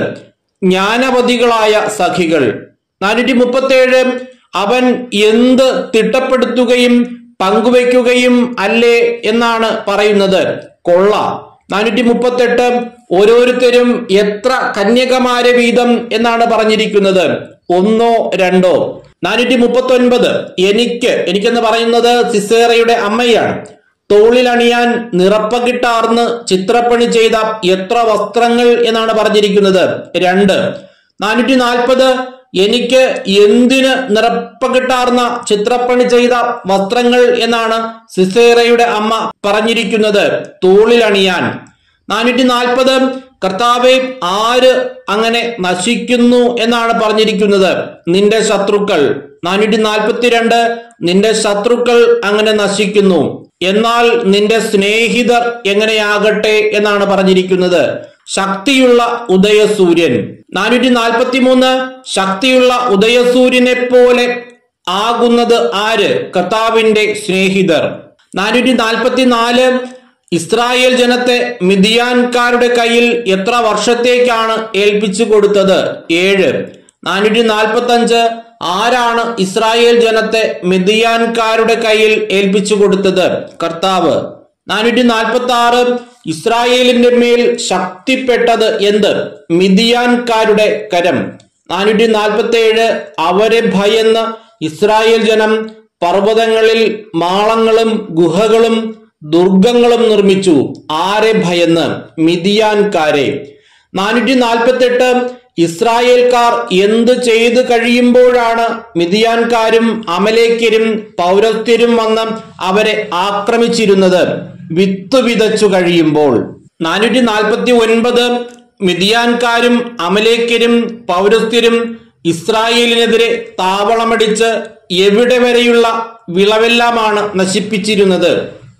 ജ്ഞാനവതികളായ സഖികൾ നാനൂറ്റി മുപ്പത്തി ഏഴ് അവൻ എന്ത് തിട്ടപ്പെടുത്തുകയും പങ്കുവെക്കുകയും അല്ലേ എന്നാണ് പറയുന്നത് കൊള്ള നാനൂറ്റി മുപ്പത്തെട്ട് ഓരോരുത്തരും എത്ര കന്യകമാരെ വീതം എന്നാണ് പറഞ്ഞിരിക്കുന്നത് ഒന്നോ രണ്ടോ നാനൂറ്റി മുപ്പത്തി ഒൻപത് എനിക്ക് എനിക്കെന്ന് പറയുന്നത് സിസേറയുടെ അമ്മയാണ് തോളിൽ അണിയാൻ നിറപ്പകിട്ടാർന്ന് ചിത്രപ്പണി ചെയ്ത എത്ര വസ്ത്രങ്ങൾ എന്നാണ് പറഞ്ഞിരിക്കുന്നത് രണ്ട് നാനൂറ്റി നാൽപ്പത് എനിക്ക് എന്തിന് നിറപ്പകിട്ടാർന്ന ചിത്രപ്പണി ചെയ്ത വസ്ത്രങ്ങൾ എന്നാണ് സിസേറയുടെ അമ്മ പറഞ്ഞിരിക്കുന്നത് തോളിൽ അണിയാൻ നാനൂറ്റി നാൽപ്പത് കർത്താവെ ആര് അങ്ങനെ നശിക്കുന്നു എന്നാണ് പറഞ്ഞിരിക്കുന്നത് നിന്റെ ശത്രുക്കൾ നാനൂറ്റി നാൽപ്പത്തിരണ്ട് നിന്റെ ശത്രുക്കൾ അങ്ങനെ നശിക്കുന്നു എന്നാൽ നിന്റെ സ്നേഹിതർ എങ്ങനെയാകട്ടെ എന്നാണ് പറഞ്ഞിരിക്കുന്നത് ശക്തിയുള്ള ഉദയസൂര്യൻ നാനൂറ്റി നാൽപ്പത്തി മൂന്ന് ശക്തിയുള്ള ഉദയസൂര്യനെ പോലെ ആകുന്നത് ആര് കർത്താവിന്റെ സ്നേഹിതർ നാനൂറ്റി നാൽപ്പത്തി നാല് ഇസ്രായേൽ ജനത്തെ മിതിയാൻകാരുടെ കയ്യിൽ എത്ര വർഷത്തേക്കാണ് ഏൽപ്പിച്ചു കൊടുത്തത് ഏഴ് നാനൂറ്റി നാൽപ്പത്തി അഞ്ച് ആരാണ് ഇസ്രായേൽ ജനത്തെ മിതിയാൻകാരുടെ കയ്യിൽ ഏൽപ്പിച്ചു കൊടുത്തത് കർത്താവ് നാനൂറ്റി നാൽപ്പത്തി ആറ് ഇസ്രായേലിന്റെ മേൽ ശക്തിപ്പെട്ടത് എന്ത് മിതിയാൻകാരുടെ കരം നാനൂറ്റി നാൽപ്പത്തി ഏഴ് അവരെ ഭയന്ന് ഇസ്രായേൽ ജനം പർവ്വതങ്ങളിൽ മാളങ്ങളും ഗുഹകളും ദുർഗങ്ങളും നിർമ്മിച്ചു ആരെ ഭയന്ന് മിതിയാൻകാരെ നാനൂറ്റി നാൽപ്പത്തി എട്ട് ഇസ്രായേൽക്കാർ എന്ത് ചെയ്തു കഴിയുമ്പോഴാണ് മിതിയാൻകാരും അമലേക്കരും പൗരസ്ത്യരും വന്ന് അവരെ ആക്രമിച്ചിരുന്നത് വിത്ത് വിതച്ചു കഴിയുമ്പോൾ നാനൂറ്റി നാൽപ്പത്തി ഒൻപത് മിതിയാൻകാരും അമലേക്കരും പൗരസ്ത്യരും ഇസ്രായേലിനെതിരെ താവളമടിച്ച് എവിടെ വരെയുള്ള വിളവെല്ലാമാണ് നശിപ്പിച്ചിരുന്നത്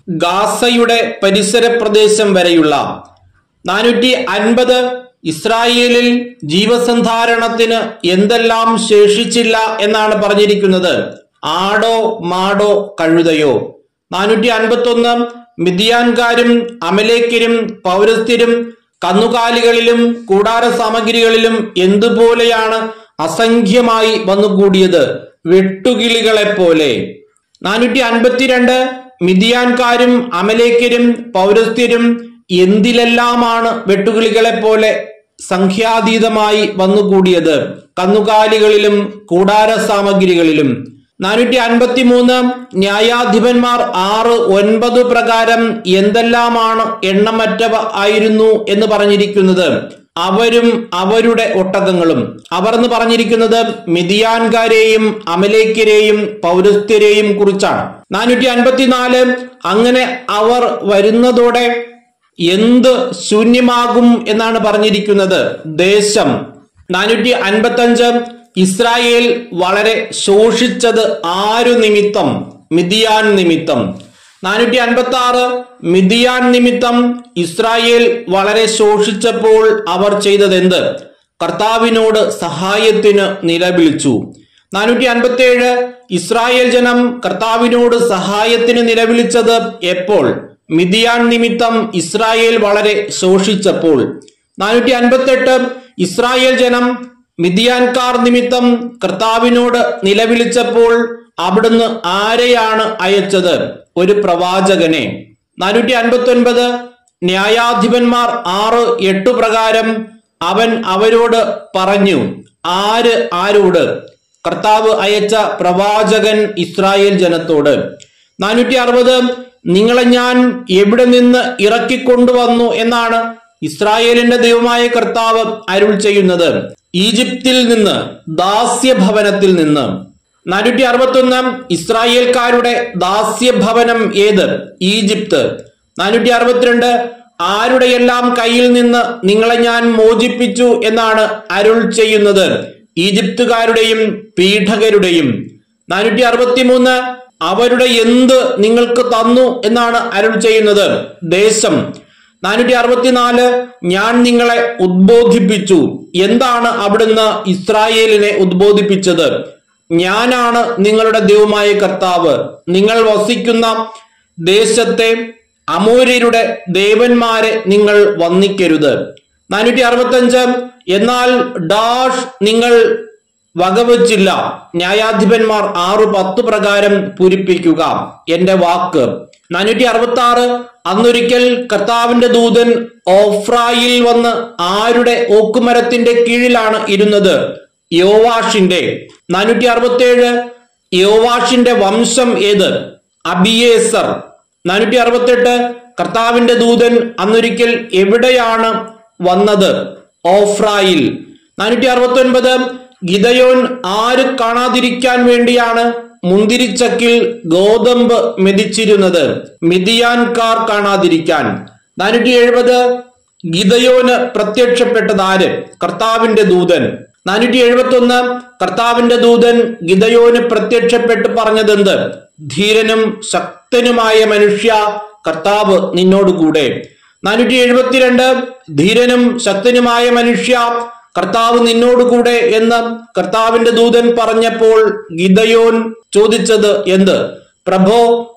ഗാസയുടെ പരിസര പ്രദേശം വരെയുള്ള നാനൂറ്റി അൻപത് ഇസ്രായേലിൽ ജീവസന്ധാരണത്തിന് എന്തെല്ലാം ശേഷിച്ചില്ല എന്നാണ് പറഞ്ഞിരിക്കുന്നത് ആടോ മാടോ കഴുതയോ നാനൂറ്റി അൻപത്തി ഒന്ന് മിതിയാൻകാരും അമലേക്കരും പൗരസ്ത്യരും കന്നുകാലികളിലും കൂടാര സാമഗ്രികളിലും എന്തുപോലെയാണ് അസംഖ്യമായി വന്നുകൂടിയത് വെട്ടുകിളികളെ പോലെ നാനൂറ്റി അൻപത്തിരണ്ട് മിതിയാൻകാരും അമലേക്കരും പൗരസ്ത്യരും എന്തിലെല്ലാമാണ് വെട്ടുകിളികളെ പോലെ സംഖ്യാതീതമായി വന്നുകൂടിയത് കന്നുകാലികളിലും കൂടാര സാമഗ്രികളിലും നാനൂറ്റി അൻപത്തി മൂന്ന് ന്യായാധിപന്മാർ ആറ് ഒൻപത് പ്രകാരം എന്തെല്ലാമാണ് എണ്ണമറ്റവ ആയിരുന്നു എന്ന് പറഞ്ഞിരിക്കുന്നത് അവരും അവരുടെ ഒട്ടകങ്ങളും അവർ എന്ന് പറഞ്ഞിരിക്കുന്നത് മിതിയാൻകാരെയും അമലേക്കരെയും പൗരസ്ത്യരെയും കുറിച്ചാണ് നാനൂറ്റി അൻപത്തിനാല് അങ്ങനെ അവർ വരുന്നതോടെ എന്ത് ശൂന്യമാകും എന്നാണ് പറഞ്ഞിരിക്കുന്നത് ദേശം നാനൂറ്റി അൻപത്തി അഞ്ച് ഇസ്രായേൽ വളരെ ശോഷിച്ചത് ആരു നിമിത്തം മിതിയാൻ നിമിത്തം നാനൂറ്റി അൻപത്തി ആറ് മിതിയാൻ നിമിത്തം ഇസ്രായേൽ വളരെ ശോഷിച്ചപ്പോൾ അവർ ചെയ്തതെന്ത് കർത്താവിനോട് സഹായത്തിന് നിലവിളിച്ചു നാനൂറ്റി അൻപത്തി ഏഴ് ഇസ്രായേൽ ജനം കർത്താവിനോട് സഹായത്തിന് നിലവിളിച്ചത് എപ്പോൾ മിതിയാൻ നിമിത്തം ഇസ്രായേൽ വളരെ ശോഷിച്ചപ്പോൾ നാനൂറ്റി അൻപത്തെട്ട് ഇസ്രായേൽ ജനം മിതിയാൻകാർ നിമിത്തം കർത്താവിനോട് നിലവിളിച്ചപ്പോൾ അവിടുന്ന് ആരെയാണ് അയച്ചത് ഒരു പ്രവാചകനെ നാനൂറ്റി അൻപത്തി ഒൻപത് ന്യായാധിപന്മാർ ആറ് എട്ട് പ്രകാരം അവൻ അവരോട് പറഞ്ഞു ആര് ആരോട് കർത്താവ് അയച്ച പ്രവാചകൻ ഇസ്രായേൽ ജനത്തോട് നാനൂറ്റി അറുപത് നിങ്ങളെ ഞാൻ എവിടെ നിന്ന് ഇറക്കിക്കൊണ്ടുവന്നു എന്നാണ് ഇസ്രായേലിന്റെ ദൈവമായ കർത്താവ് അരുൾ ചെയ്യുന്നത് ഈജിപ്തിൽ നിന്ന് ദാസ്യഭവനത്തിൽ നിന്ന് നാനൂറ്റി അറുപത്തൊന്ന് ഇസ്രായേൽക്കാരുടെ ദാസ്യഭവനം ഏത് ഈജിപ്ത് നാനൂറ്റി അറുപത്തിരണ്ട് ആരുടെയെല്ലാം കയ്യിൽ നിന്ന് നിങ്ങളെ ഞാൻ മോചിപ്പിച്ചു എന്നാണ് അരുൾ ചെയ്യുന്നത് ഈജിപ്തുകാരുടെയും പീഠകരുടെയും നാനൂറ്റി അറുപത്തിമൂന്ന് അവരുടെ എന്ത് നിങ്ങൾക്ക് തന്നു എന്നാണ് അരുൾ ചെയ്യുന്നത് ദേശം നാനൂറ്റി അറുപത്തിനാല് ഞാൻ നിങ്ങളെ ഉദ്ബോധിപ്പിച്ചു എന്താണ് അവിടുന്ന് ഇസ്രായേലിനെ ഉദ്ബോധിപ്പിച്ചത് ഞാനാണ് നിങ്ങളുടെ ദൈവമായ കർത്താവ് നിങ്ങൾ വസിക്കുന്ന ദേശത്തെ അമൂര്യരുടെ ദേവന്മാരെ നിങ്ങൾ വന്നിക്കരുത് നാനൂറ്റി അറുപത്തഞ്ച് എന്നാൽ ഡാഷ് നിങ്ങൾ വകവച്ചില്ല ന്യായാധിപന്മാർ ആറു പത്ത് പ്രകാരം പൂരിപ്പിക്കുക എന്റെ വാക്ക് നാനൂറ്റി അറുപത്തി ആറ് അന്നൊരിക്കൽ കർത്താവിന്റെ ദൂതൻ ഓഫ്രായിൽ വന്ന് ആരുടെ ഓക്കുമരത്തിന്റെ കീഴിലാണ് ഇരുന്നത് യോവാഷിന്റെ നാനൂറ്റി അറുപത്തി ഏഴ് യോവാഷിന്റെ വംശം ഏത് അബിയേസർ നാനൂറ്റി അറുപത്തെട്ട് കർത്താവിന്റെ ദൂതൻ അന്നൊരിക്കൽ എവിടെയാണ് വന്നത് ഓഫ്രായിൽ നാനൂറ്റി അറുപത്തി ഒൻപത് ഗിതയോൻ ആര് കാണാതിരിക്കാൻ വേണ്ടിയാണ് മുന്തിരിച്ചക്കിൽ ഗോതമ്പ് മെതിച്ചിരുന്നത് മിതിയാൻകാർ കാണാതിരിക്കാൻ നാനൂറ്റി എഴുപത് ഗിതയോന് പ്രത്യക്ഷപ്പെട്ടത് ആര് കർത്താവിന്റെ ദൂതൻ നാനൂറ്റി എഴുപത്തി ഒന്ന് കർത്താവിന്റെ ദൂതൻ ഗിതയോന് പ്രത്യക്ഷപ്പെട്ട് പറഞ്ഞതെന്ത് ധീരനും ശക്തനുമായ മനുഷ്യ കർത്താവ് നിന്നോടുകൂടെ നാനൂറ്റി എഴുപത്തിരണ്ട് ധീരനും ശക്തനുമായ മനുഷ്യ കർത്താവ് നിന്നോടുകൂടെ എന്ന് കർത്താവിന്റെ ദൂതൻ പറഞ്ഞപ്പോൾ ഗിതയോൻ ചോദിച്ചത് എന്ത് പ്രഭോ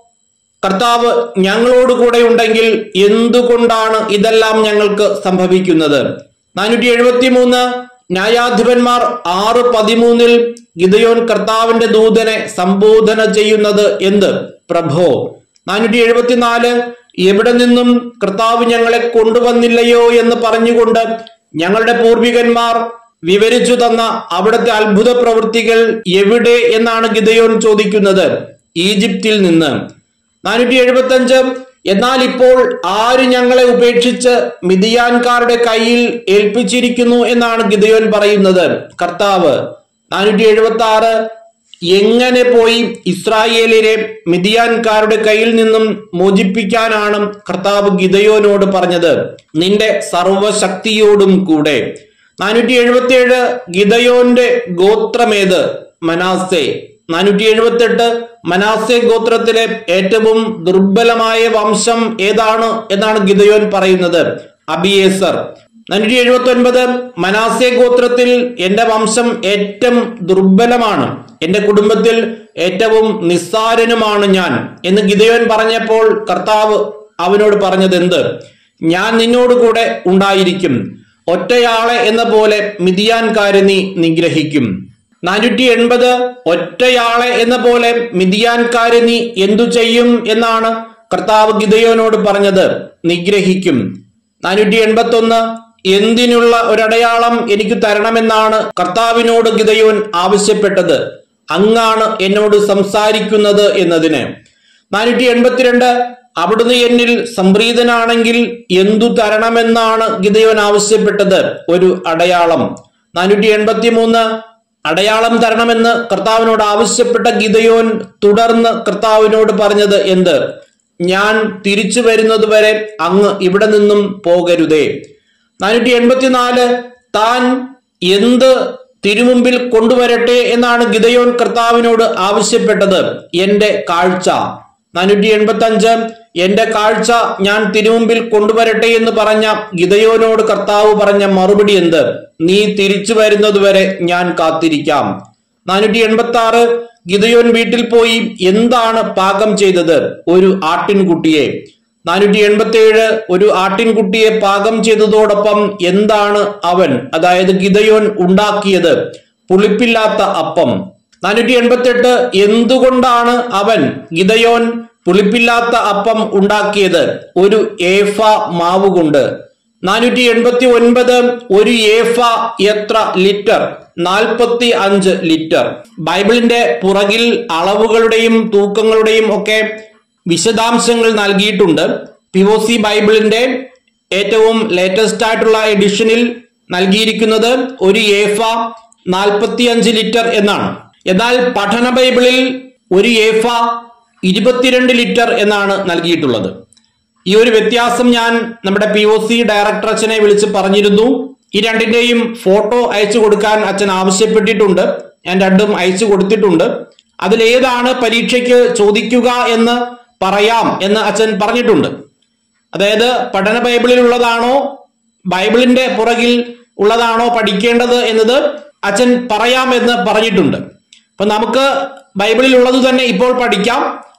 കർത്താവ് ഞങ്ങളോട് കൂടെ ഉണ്ടെങ്കിൽ എന്തുകൊണ്ടാണ് ഇതെല്ലാം ഞങ്ങൾക്ക് സംഭവിക്കുന്നത് നാനൂറ്റി എഴുപത്തി മൂന്ന് ന്യായാധിപന്മാർ ആറ് പതിമൂന്നിൽ ഗിതയോൻ കർത്താവിന്റെ ദൂതനെ സംബോധന ചെയ്യുന്നത് എന്ത് പ്രഭോ നാനൂറ്റി എഴുപത്തിനാല് എവിടെ നിന്നും കർത്താവ് ഞങ്ങളെ കൊണ്ടുവന്നില്ലയോ എന്ന് പറഞ്ഞുകൊണ്ട് ഞങ്ങളുടെ പൂർവികന്മാർ വിവരിച്ചു തന്ന അവിടുത്തെ അത്ഭുത പ്രവൃത്തികൾ എവിടെ എന്നാണ് ഗിതയോൻ ചോദിക്കുന്നത് ഈജിപ്തിൽ നിന്ന് നാനൂറ്റി എഴുപത്തി അഞ്ച് എന്നാൽ ഇപ്പോൾ ആര് ഞങ്ങളെ ഉപേക്ഷിച്ച് മിതിയാൻകാരുടെ കയ്യിൽ ഏൽപ്പിച്ചിരിക്കുന്നു എന്നാണ് ഗിതയോൻ പറയുന്നത് കർത്താവ് നാനൂറ്റി എഴുപത്തി ആറ് എങ്ങനെ പോയി ഇസ്രായേലിനെ മിതിയാൻകാരുടെ കയ്യിൽ നിന്നും മോചിപ്പിക്കാനാണ് കർത്താവ് ഗിതയോനോട് പറഞ്ഞത് നിന്റെ സർവശക്തിയോടും കൂടെ നാനൂറ്റി എഴുപത്തി ഏഴ് ഗിതയോന്റെ ഗോത്രമേത് മനാസെ നാനൂറ്റി എഴുപത്തി എട്ട് മനാസെ ഗോത്രത്തിലെ ഏറ്റവും ദുർബലമായ വംശം ഏതാണ് എന്നാണ് ഗിതയോൻ പറയുന്നത് അബിയേസർ നാനൂറ്റി എഴുപത്തി ഒൻപത് മനാസെ ഗോത്രത്തിൽ എന്റെ വംശം ഏറ്റവും ദുർബലമാണ് എന്റെ കുടുംബത്തിൽ ഏറ്റവും നിസ്സാരനുമാണ് ഞാൻ എന്ന് ഗിതയോൻ പറഞ്ഞപ്പോൾ കർത്താവ് അവനോട് പറഞ്ഞത് എന്ത് ഞാൻ നിന്നോട് കൂടെ ഉണ്ടായിരിക്കും ഒറ്റയാളെ എന്ന പോലെ മിതിയാൻകാരെ നീ നിഗ്രഹിക്കും നാനൂറ്റി എൺപത് ഒറ്റയാളെ എന്ന പോലെ മിതിയാൻകാരെ നീ എന്തു ചെയ്യും എന്നാണ് കർത്താവ് ഗിതയോനോട് പറഞ്ഞത് നിഗ്രഹിക്കും നാനൂറ്റി എൺപത്തി ഒന്ന് എന്തിനുള്ള ഒരടയാളം എനിക്ക് തരണമെന്നാണ് കർത്താവിനോട് ഗിതയോൻ ആവശ്യപ്പെട്ടത് അങ്ങാണ് എന്നോട് സംസാരിക്കുന്നത് എന്നതിന് നാനൂറ്റി എൺപത്തിരണ്ട് അവിടുന്ന് എന്നിൽ സംപ്രീതനാണെങ്കിൽ എന്തു തരണമെന്നാണ് ഗിതയോൻ ആവശ്യപ്പെട്ടത് ഒരു അടയാളം നാനൂറ്റി എൺപത്തി മൂന്ന് അടയാളം തരണമെന്ന് കർത്താവിനോട് ആവശ്യപ്പെട്ട ഗിതയോൻ തുടർന്ന് കർത്താവിനോട് പറഞ്ഞത് എന്ത് ഞാൻ തിരിച്ചു വരുന്നതുവരെ അങ്ങ് ഇവിടെ നിന്നും പോകരുതേ നാനൂറ്റി എൺപത്തിനാല് താൻ എന്ത് തിരുമുമ്പിൽ കൊണ്ടുവരട്ടെ എന്നാണ് ഗിതയോൻ കർത്താവിനോട് ആവശ്യപ്പെട്ടത് എന്റെ കാഴ്ച നാനൂറ്റി എൺപത്തി അഞ്ച് എന്റെ കാഴ്ച ഞാൻ തിരുമുമ്പിൽ കൊണ്ടുവരട്ടെ എന്ന് പറഞ്ഞ ഗിതയോനോട് കർത്താവ് പറഞ്ഞ മറുപടി എന്ത് നീ തിരിച്ചു വരുന്നതുവരെ ഞാൻ കാത്തിരിക്കാം നാനൂറ്റി എൺപത്തി ആറ് ഗിതയോൻ വീട്ടിൽ പോയി എന്താണ് പാകം ചെയ്തത് ഒരു ആട്ടിൻകുട്ടിയെ നാനൂറ്റി എൺപത്തി ഏഴ് ഒരു ആട്ടിൻകുട്ടിയെ പാകം ചെയ്തതോടൊപ്പം എന്താണ് അവൻ അതായത് ഗിതയോൻ ഉണ്ടാക്കിയത് പുളിപ്പില്ലാത്ത അപ്പം നാനൂറ്റി എൺപത്തി എട്ട് എന്തുകൊണ്ടാണ് അവൻ ഗിതയോൻ പുളിപ്പില്ലാത്ത അപ്പം ഉണ്ടാക്കിയത് ഒരു ഏഫ മാവ് കൊണ്ട് നാനൂറ്റി എൺപത്തി ഒൻപത് ഒരു ഏഫ എത്ര ലിറ്റർ നാൽപ്പത്തി അഞ്ച് ലിറ്റർ ബൈബിളിന്റെ പുറകിൽ അളവുകളുടെയും തൂക്കങ്ങളുടെയും ഒക്കെ വിശദാംശങ്ങൾ നൽകിയിട്ടുണ്ട് പി ഒ സി ബൈബിളിന്റെ ഏറ്റവും ലേറ്റസ്റ്റ് ആയിട്ടുള്ള എഡിഷനിൽ നൽകിയിരിക്കുന്നത് ഒരു ഏഫ നാൽപ്പത്തി അഞ്ച് ലിറ്റർ എന്നാണ് എന്നാൽ പഠന ബൈബിളിൽ ഒരു ഏഫ ഇരുപത്തിരണ്ട് ലിറ്റർ എന്നാണ് നൽകിയിട്ടുള്ളത് ഈ ഒരു വ്യത്യാസം ഞാൻ നമ്മുടെ പി ഒ സി ഡയറക്ടർ അച്ഛനെ വിളിച്ച് പറഞ്ഞിരുന്നു ഈ രണ്ടിന്റെയും ഫോട്ടോ അയച്ചു കൊടുക്കാൻ അച്ഛൻ ആവശ്യപ്പെട്ടിട്ടുണ്ട് ഞാൻ രണ്ടും അയച്ചു കൊടുത്തിട്ടുണ്ട് അതിലേതാണ് പരീക്ഷയ്ക്ക് ചോദിക്കുക എന്ന് പറയാം എന്ന് അച്ഛൻ പറഞ്ഞിട്ടുണ്ട് അതായത് പഠന ബൈബിളിൽ ഉള്ളതാണോ ബൈബിളിന്റെ പുറകിൽ ഉള്ളതാണോ പഠിക്കേണ്ടത് എന്നത് അച്ഛൻ പറയാമെന്ന് പറഞ്ഞിട്ടുണ്ട് അപ്പൊ നമുക്ക് ബൈബിളിൽ ഉള്ളത് തന്നെ ഇപ്പോൾ പഠിക്കാം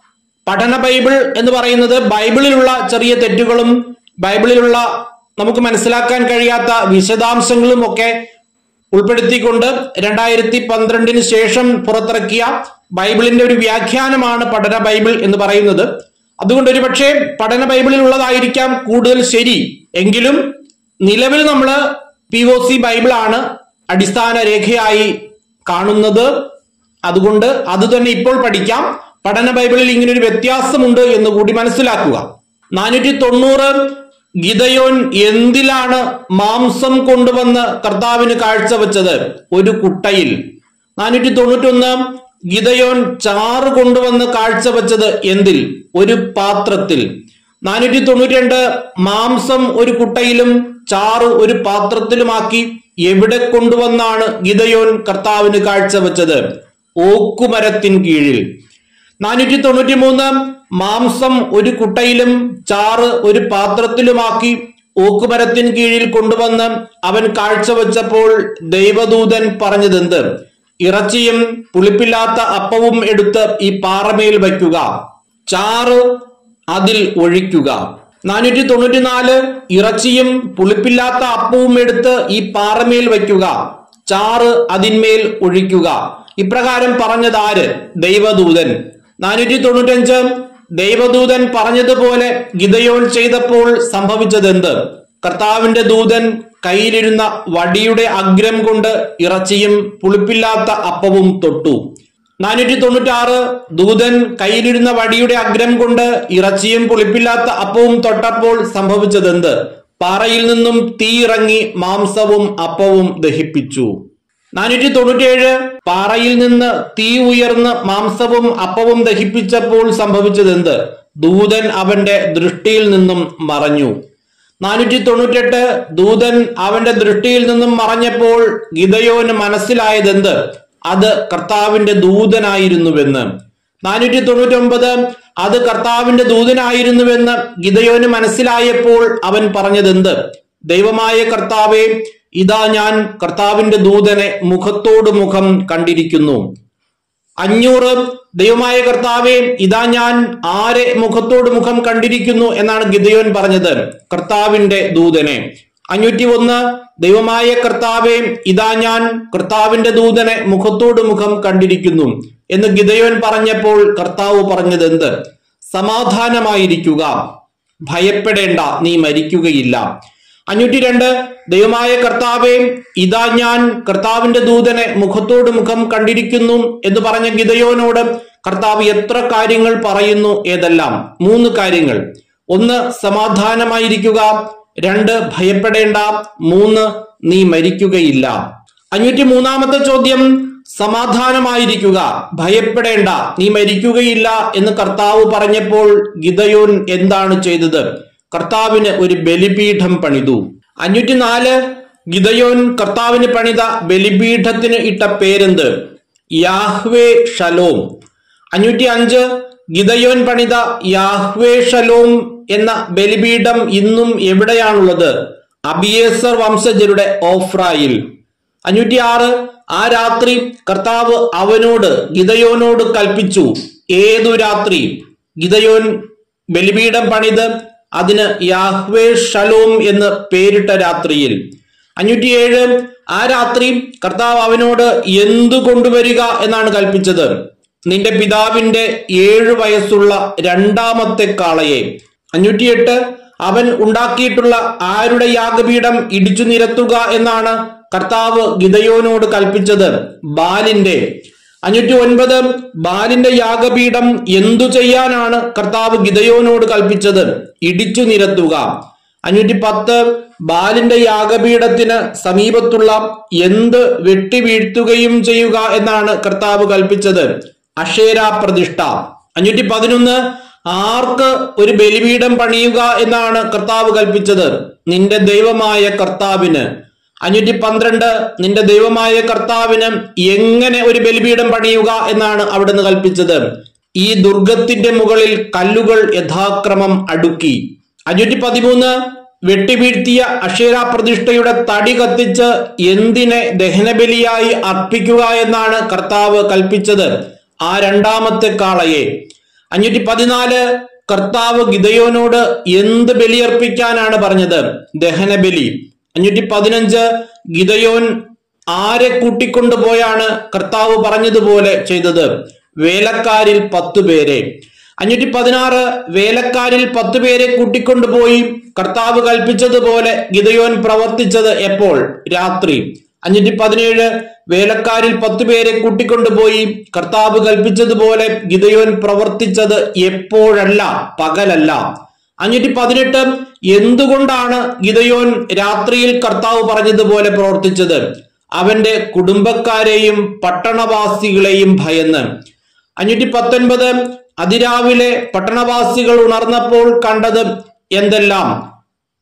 പഠന ബൈബിൾ എന്ന് പറയുന്നത് ബൈബിളിലുള്ള ചെറിയ തെറ്റുകളും ബൈബിളിലുള്ള നമുക്ക് മനസ്സിലാക്കാൻ കഴിയാത്ത വിശദാംശങ്ങളും ഒക്കെ ഉൾപ്പെടുത്തിക്കൊണ്ട് രണ്ടായിരത്തി പന്ത്രണ്ടിന് ശേഷം പുറത്തിറക്കിയ ബൈബിളിന്റെ ഒരു വ്യാഖ്യാനമാണ് പഠന ബൈബിൾ എന്ന് പറയുന്നത് അതുകൊണ്ട് ഒരു പക്ഷേ പഠന ബൈബിളിൽ ഉള്ളതായിരിക്കാം കൂടുതൽ ശരി എങ്കിലും നിലവിൽ നമ്മൾ പി ഒ സി ബൈബിളാണ് അടിസ്ഥാന രേഖയായി കാണുന്നത് അതുകൊണ്ട് അത് തന്നെ ഇപ്പോൾ പഠിക്കാം പഠന ബൈബിളിൽ ഇങ്ങനെ ഒരു വ്യത്യാസമുണ്ട് എന്ന് കൂടി മനസ്സിലാക്കുക നാനൂറ്റി തൊണ്ണൂറ് ഗിതയോൻ എന്തിലാണ് മാംസം കൊണ്ടുവന്ന് കർത്താവിന് കാഴ്ചവെച്ചത് ഒരു കുട്ടയിൽ നാനൂറ്റി തൊണ്ണൂറ്റൊന്ന് ഗിതയോൻ ചാറ് കൊണ്ടുവന്ന് കാഴ്ചവെച്ചത് എന്തിൽ ഒരു പാത്രത്തിൽ നാനൂറ്റി തൊണ്ണൂറ്റി രണ്ട് മാംസം ഒരു കുട്ടയിലും ചാറ് ഒരു പാത്രത്തിലുമാക്കി എവിടെ കൊണ്ടുവന്നാണ് ഗിതയോൻ കർത്താവിന് കാഴ്ചവെച്ചത് ഓക്കുമരത്തിൻ കീഴിൽ നാനൂറ്റി തൊണ്ണൂറ്റി മൂന്ന് മാംസം ഒരു കുട്ടയിലും ചാറ് ഒരു പാത്രത്തിലുമാക്കി ഓക്കുമരത്തിൻ കീഴിൽ കൊണ്ടുവന്ന് അവൻ കാഴ്ചവെച്ചപ്പോൾ ദൈവദൂതൻ പറഞ്ഞതെന്ത് ഇറച്ചിയും പുളിപ്പില്ലാത്ത അപ്പവും എടുത്ത് ഈ പാറമേൽ വയ്ക്കുക ചാറ് അതിൽ ഒഴിക്കുക നാനൂറ്റി തൊണ്ണൂറ്റിനാല് ഇറച്ചിയും പുളിപ്പില്ലാത്ത അപ്പവും എടുത്ത് ഈ പാറമേൽ വയ്ക്കുക ചാറ് അതിന്മേൽ ഒഴിക്കുക ഇപ്രകാരം പറഞ്ഞതാര് ദൈവദൂതൻ നാനൂറ്റി തൊണ്ണൂറ്റഞ്ച് ദൈവദൂതൻ പറഞ്ഞതുപോലെ ഗിതയോൻ ചെയ്തപ്പോൾ സംഭവിച്ചതെന്ത് കർത്താവിന്റെ ദൂതൻ കയ്യിലിരുന്ന വടിയുടെ അഗ്രം കൊണ്ട് ഇറച്ചിയും പുളിപ്പില്ലാത്ത അപ്പവും തൊട്ടു നാനൂറ്റി തൊണ്ണൂറ്റി ആറ് ദൂതൻ കയ്യിലിരുന്ന വടിയുടെ അഗ്രം കൊണ്ട് ഇറച്ചിയും പുളിപ്പില്ലാത്ത അപ്പവും തൊട്ടപ്പോൾ സംഭവിച്ചതെന്ത് പാറയിൽ നിന്നും തീ ഇറങ്ങി മാംസവും അപ്പവും ദഹിപ്പിച്ചു നാനൂറ്റി തൊണ്ണൂറ്റിയേഴ് പാറയിൽ നിന്ന് തീ ഉയർന്ന് മാംസവും അപ്പവും ദഹിപ്പിച്ചപ്പോൾ സംഭവിച്ചതെന്ത് ദൂതൻ അവന്റെ ദൃഷ്ടിയിൽ നിന്നും മറഞ്ഞു നാനൂറ്റി തൊണ്ണൂറ്റെട്ട് ദൂതൻ അവന്റെ ദൃഷ്ടിയിൽ നിന്നും മറഞ്ഞപ്പോൾ ഗിതയോന് മനസ്സിലായതെന്ത് അത് കർത്താവിന്റെ ദൂതനായിരുന്നുവെന്ന് നാനൂറ്റി തൊണ്ണൂറ്റി ഒമ്പത് അത് കർത്താവിന്റെ ദൂതനായിരുന്നുവെന്ന് ഗിതയോന് മനസ്സിലായപ്പോൾ അവൻ പറഞ്ഞതെന്ത് ദൈവമായ കർത്താവെ ഇതാ ഞാൻ കർത്താവിന്റെ ദൂതനെ മുഖത്തോട് മുഖം കണ്ടിരിക്കുന്നു അഞ്ഞൂറ് ദൈവമായ കർത്താവെ ഇതാ ഞാൻ ആരെ മുഖത്തോട് മുഖം കണ്ടിരിക്കുന്നു എന്നാണ് ഗിദയോൻ പറഞ്ഞത് കർത്താവിന്റെ ദൂതനെ അഞ്ഞൂറ്റി ഒന്ന് ദൈവമായ കർത്താവെ ഇതാ ഞാൻ കർത്താവിന്റെ ദൂതനെ മുഖത്തോട് മുഖം കണ്ടിരിക്കുന്നു എന്ന് ഗിദയോൻ പറഞ്ഞപ്പോൾ കർത്താവ് പറഞ്ഞത് എന്ത് സമാധാനമായിരിക്കുക ഭയപ്പെടേണ്ട നീ മരിക്കുകയില്ല അഞ്ഞൂറ്റി രണ്ട് ദൈവമായ കർത്താവെ ഇതാ ഞാൻ കർത്താവിന്റെ ദൂതനെ മുഖത്തോട് മുഖം കണ്ടിരിക്കുന്നു എന്ന് പറഞ്ഞ ഗിതയോനോട് കർത്താവ് എത്ര കാര്യങ്ങൾ പറയുന്നു ഏതെല്ലാം മൂന്ന് കാര്യങ്ങൾ ഒന്ന് സമാധാനമായിരിക്കുക രണ്ട് ഭയപ്പെടേണ്ട മൂന്ന് നീ മരിക്കുകയില്ല അഞ്ഞൂറ്റി മൂന്നാമത്തെ ചോദ്യം സമാധാനമായിരിക്കുക ഭയപ്പെടേണ്ട നീ മരിക്കുകയില്ല എന്ന് കർത്താവ് പറഞ്ഞപ്പോൾ ഗിതയോൻ എന്താണ് ചെയ്തത് കർത്താവിന് ഒരു ബലിപീഠം പണിതു അഞ്ഞൂറ്റി നാല് ഗിതയോൻ കർത്താവിന് പണിത ബലിപീഠത്തിന് ഇട്ട പേരെന്ത് യാഹ്വേ ഷലോം അഞ്ഞൂറ്റി അഞ്ച് ഗിതയോൻ പണിത യാഹ്വേ ഷലോം എന്ന ബലിപീഠം ഇന്നും എവിടെയാണുള്ളത് അബിയേസർ വംശജരുടെ ഓഫ്രായിൽ അഞ്ഞൂറ്റി ആറ് ആ രാത്രി കർത്താവ് അവനോട് ഗിതയോനോട് കൽപ്പിച്ചു ഏതു രാത്രി ഗിതയോൻ ബലിപീഠം പണിത് അതിന് യാഹ്വേ ഷലോം എന്ന് പേരിട്ട രാത്രിയിൽ അഞ്ഞൂറ്റിയേഴ് ആ രാത്രി കർത്താവ് അവനോട് എന്തു കൊണ്ടുവരിക എന്നാണ് കൽപ്പിച്ചത് നിന്റെ പിതാവിന്റെ ഏഴു വയസ്സുള്ള രണ്ടാമത്തെ കാളയെ അഞ്ഞൂറ്റിയെട്ട് അവൻ ഉണ്ടാക്കിയിട്ടുള്ള ആരുടെ യാഗപീഠം ഇടിച്ചു നിരത്തുക എന്നാണ് കർത്താവ് ഗിതയോനോട് കൽപ്പിച്ചത് ബാലിന്റെ അഞ്ഞൂറ്റി ഒൻപത് ബാലിന്റെ യാഗപീഠം എന്തു ചെയ്യാനാണ് കർത്താവ് ഗിതയോനോട് കൽപ്പിച്ചത് ഇടിച്ചു നിരത്തുക അഞ്ഞൂറ്റി പത്ത് ബാലിന്റെ യാഗപീഠത്തിന് സമീപത്തുള്ള എന്ത് വെട്ടിവീഴ്ത്തുകയും ചെയ്യുക എന്നാണ് കർത്താവ് കൽപ്പിച്ചത് അക്ഷേര പ്രതിഷ്ഠ അഞ്ഞൂറ്റി പതിനൊന്ന് ആർക്ക് ഒരു ബലിപീഠം പണിയുക എന്നാണ് കർത്താവ് കൽപ്പിച്ചത് നിന്റെ ദൈവമായ കർത്താവിന് അഞ്ഞൂറ്റി പന്ത്രണ്ട് നിന്റെ ദൈവമായ കർത്താവിന് എങ്ങനെ ഒരു ബലിപീഠം പണിയുക എന്നാണ് അവിടുന്ന് കൽപ്പിച്ചത് ഈ ദുർഗത്തിന്റെ മുകളിൽ കല്ലുകൾ യഥാക്രമം അടുക്കി അഞ്ഞൂറ്റി പതിമൂന്ന് വെട്ടിവീഴ്ത്തിയ അക്ഷേര പ്രതിഷ്ഠയുടെ തടി കത്തിച്ച് എന്തിനെ ദഹനബലിയായി അർപ്പിക്കുക എന്നാണ് കർത്താവ് കൽപ്പിച്ചത് ആ രണ്ടാമത്തെ കാളയെ അഞ്ഞൂറ്റി പതിനാല് കർത്താവ് ഗിതയോനോട് എന്ത് ബലിയർപ്പിക്കാനാണ് പറഞ്ഞത് ദഹനബലി അഞ്ഞൂറ്റി പതിനഞ്ച് ഗിതയോൻ ആരെ കൂട്ടിക്കൊണ്ടുപോയാണ് കർത്താവ് പറഞ്ഞതുപോലെ ചെയ്തത് വേലക്കാരിൽ പത്തു പേരെ അഞ്ഞൂറ്റി പതിനാറ് വേലക്കാരിൽ പത്തു പേരെ കൂട്ടിക്കൊണ്ടുപോയി കർത്താവ് കൽപ്പിച്ചതുപോലെ ഗിതയോൻ പ്രവർത്തിച്ചത് എപ്പോൾ രാത്രി അഞ്ഞൂറ്റി പതിനേഴ് വേലക്കാരിൽ പത്തു പേരെ കൂട്ടിക്കൊണ്ടുപോയി കർത്താവ് കൽപ്പിച്ചതുപോലെ ഗിതയോൻ പ്രവർത്തിച്ചത് എപ്പോഴല്ല പകലല്ല അഞ്ഞൂറ്റി പതിനെട്ട് എന്തുകൊണ്ടാണ് ഗിതയോൻ രാത്രിയിൽ കർത്താവ് പറഞ്ഞതുപോലെ പ്രവർത്തിച്ചത് അവന്റെ കുടുംബക്കാരെയും പട്ടണവാസികളെയും ഭയന്ന് അഞ്ഞൂറ്റി പത്തൊൻപത് അതിരാവിലെ പട്ടണവാസികൾ ഉണർന്നപ്പോൾ കണ്ടത് എന്തെല്ലാം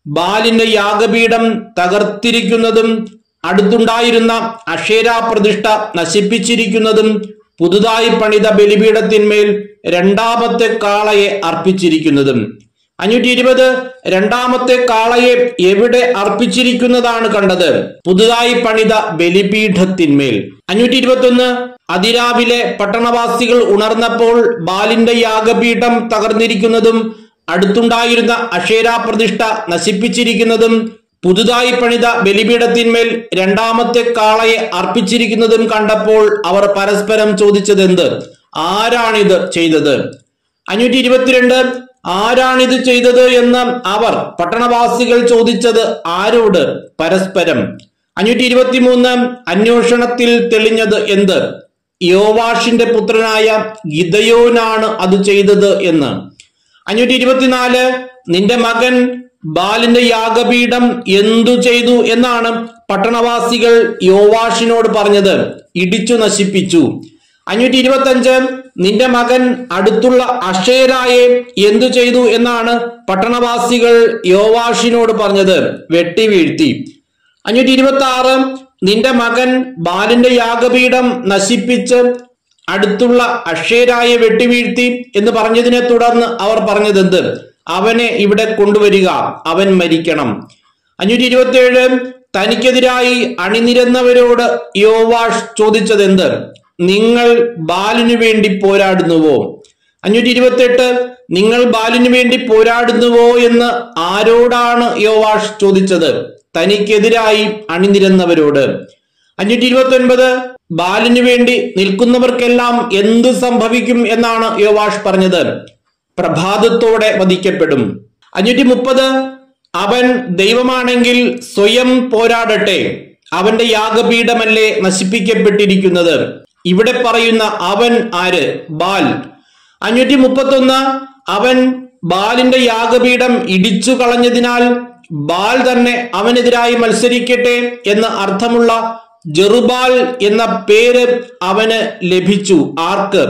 ബാലിന്റെ യാഗപീഠം തകർത്തിരിക്കുന്നതും അടുത്തുണ്ടായിരുന്ന അക്ഷേര പ്രതിഷ്ഠ നശിപ്പിച്ചിരിക്കുന്നതും പുതുതായി പണിത ബലിപീഠത്തിന്മേൽ രണ്ടാമത്തെ കാളയെ അർപ്പിച്ചിരിക്കുന്നതും അഞ്ഞൂറ്റി ഇരുപത് രണ്ടാമത്തെ കാളയെ എവിടെ അർപ്പിച്ചിരിക്കുന്നതാണ് കണ്ടത് പുതുതായി പണിത ബലിപീഠത്തിന്മേൽ അഞ്ഞൂറ്റി ഇരുപത്തി ഒന്ന് അതിരാവിലെ പട്ടണവാസികൾ ഉണർന്നപ്പോൾ ബാലിന്റെ യാഗപീഠം തകർന്നിരിക്കുന്നതും അടുത്തുണ്ടായിരുന്ന അക്ഷേര പ്രതിഷ്ഠ നശിപ്പിച്ചിരിക്കുന്നതും പുതുതായി പണിത ബലിപീഠത്തിന്മേൽ രണ്ടാമത്തെ കാളയെ അർപ്പിച്ചിരിക്കുന്നതും കണ്ടപ്പോൾ അവർ പരസ്പരം ചോദിച്ചതെന്ത് ആരാണിത് ചെയ്തത് അഞ്ഞൂറ്റി ഇരുപത്തിരണ്ട് ആരാണിത് ചെയ്തത് എന്ന് അവർ പട്ടണവാസികൾ ചോദിച്ചത് ആരോട് പരസ്പരം അഞ്ഞൂറ്റി ഇരുപത്തിമൂന്ന് അന്വേഷണത്തിൽ തെളിഞ്ഞത് എന്ത് യോവാഷിന്റെ പുത്രനായ ഗിദയോനാണ് അത് ചെയ്തത് എന്ന് അഞ്ഞൂറ്റി ഇരുപത്തിനാല് നിന്റെ മകൻ ബാലിന്റെ യാഗപീഠം എന്തു ചെയ്തു എന്നാണ് പട്ടണവാസികൾ യോവാഷിനോട് പറഞ്ഞത് ഇടിച്ചു നശിപ്പിച്ചു അഞ്ഞൂറ്റി ഇരുപത്തി അഞ്ച് നിന്റെ മകൻ അടുത്തുള്ള അക്ഷേരായെ എന്തു ചെയ്തു എന്നാണ് പട്ടണവാസികൾ യോവാഷിനോട് പറഞ്ഞത് വെട്ടി വീഴ്ത്തി അഞ്ഞൂറ്റി ഇരുപത്തി ആറ് നിന്റെ മകൻ ബാലിന്റെ യാഗപീഠം നശിപ്പിച്ച് അടുത്തുള്ള അക്ഷേരായെ വെട്ടിവീഴ്ത്തി എന്ന് പറഞ്ഞതിനെ തുടർന്ന് അവർ പറഞ്ഞതെന്ത് അവനെ ഇവിടെ കൊണ്ടുവരിക അവൻ മരിക്കണം അഞ്ഞൂറ്റി ഇരുപത്തിയേഴ് തനിക്കെതിരായി അണിനിരന്നവരോട് യോവാഷ് ചോദിച്ചതെന്ത് നിങ്ങൾ ബാലിനു വേണ്ടി പോരാടുന്നുവോ അഞ്ഞൂറ്റി ഇരുപത്തെട്ട് നിങ്ങൾ ബാലിനു വേണ്ടി പോരാടുന്നുവോ എന്ന് ആരോടാണ് യോവാഷ് ചോദിച്ചത് തനിക്കെതിരായി അണിനിരന്നവരോട് അഞ്ഞൂറ്റി ഇരുപത്തി ഒൻപത് ബാലിനു വേണ്ടി നിൽക്കുന്നവർക്കെല്ലാം എന്തു സംഭവിക്കും എന്നാണ് യോവാഷ് പറഞ്ഞത് പ്രഭാതത്തോടെ വധിക്കപ്പെടും അഞ്ഞൂറ്റി മുപ്പത് അവൻ ദൈവമാണെങ്കിൽ സ്വയം പോരാടട്ടെ അവന്റെ യാഗപീഠമല്ലേ നശിപ്പിക്കപ്പെട്ടിരിക്കുന്നത് ഇവിടെ പറയുന്ന അവൻ ആര് ബാൽ അഞ്ഞൂറ്റി മുപ്പത്തൊന്ന് അവൻ ബാലിന്റെ യാഗപീഠം ഇടിച്ചു കളഞ്ഞതിനാൽ ബാൽ തന്നെ അവനെതിരായി മത്സരിക്കട്ടെ എന്ന് അർത്ഥമുള്ള ജെറുബാൽ എന്ന പേര് അവന് ലഭിച്ചു ആർക്ക്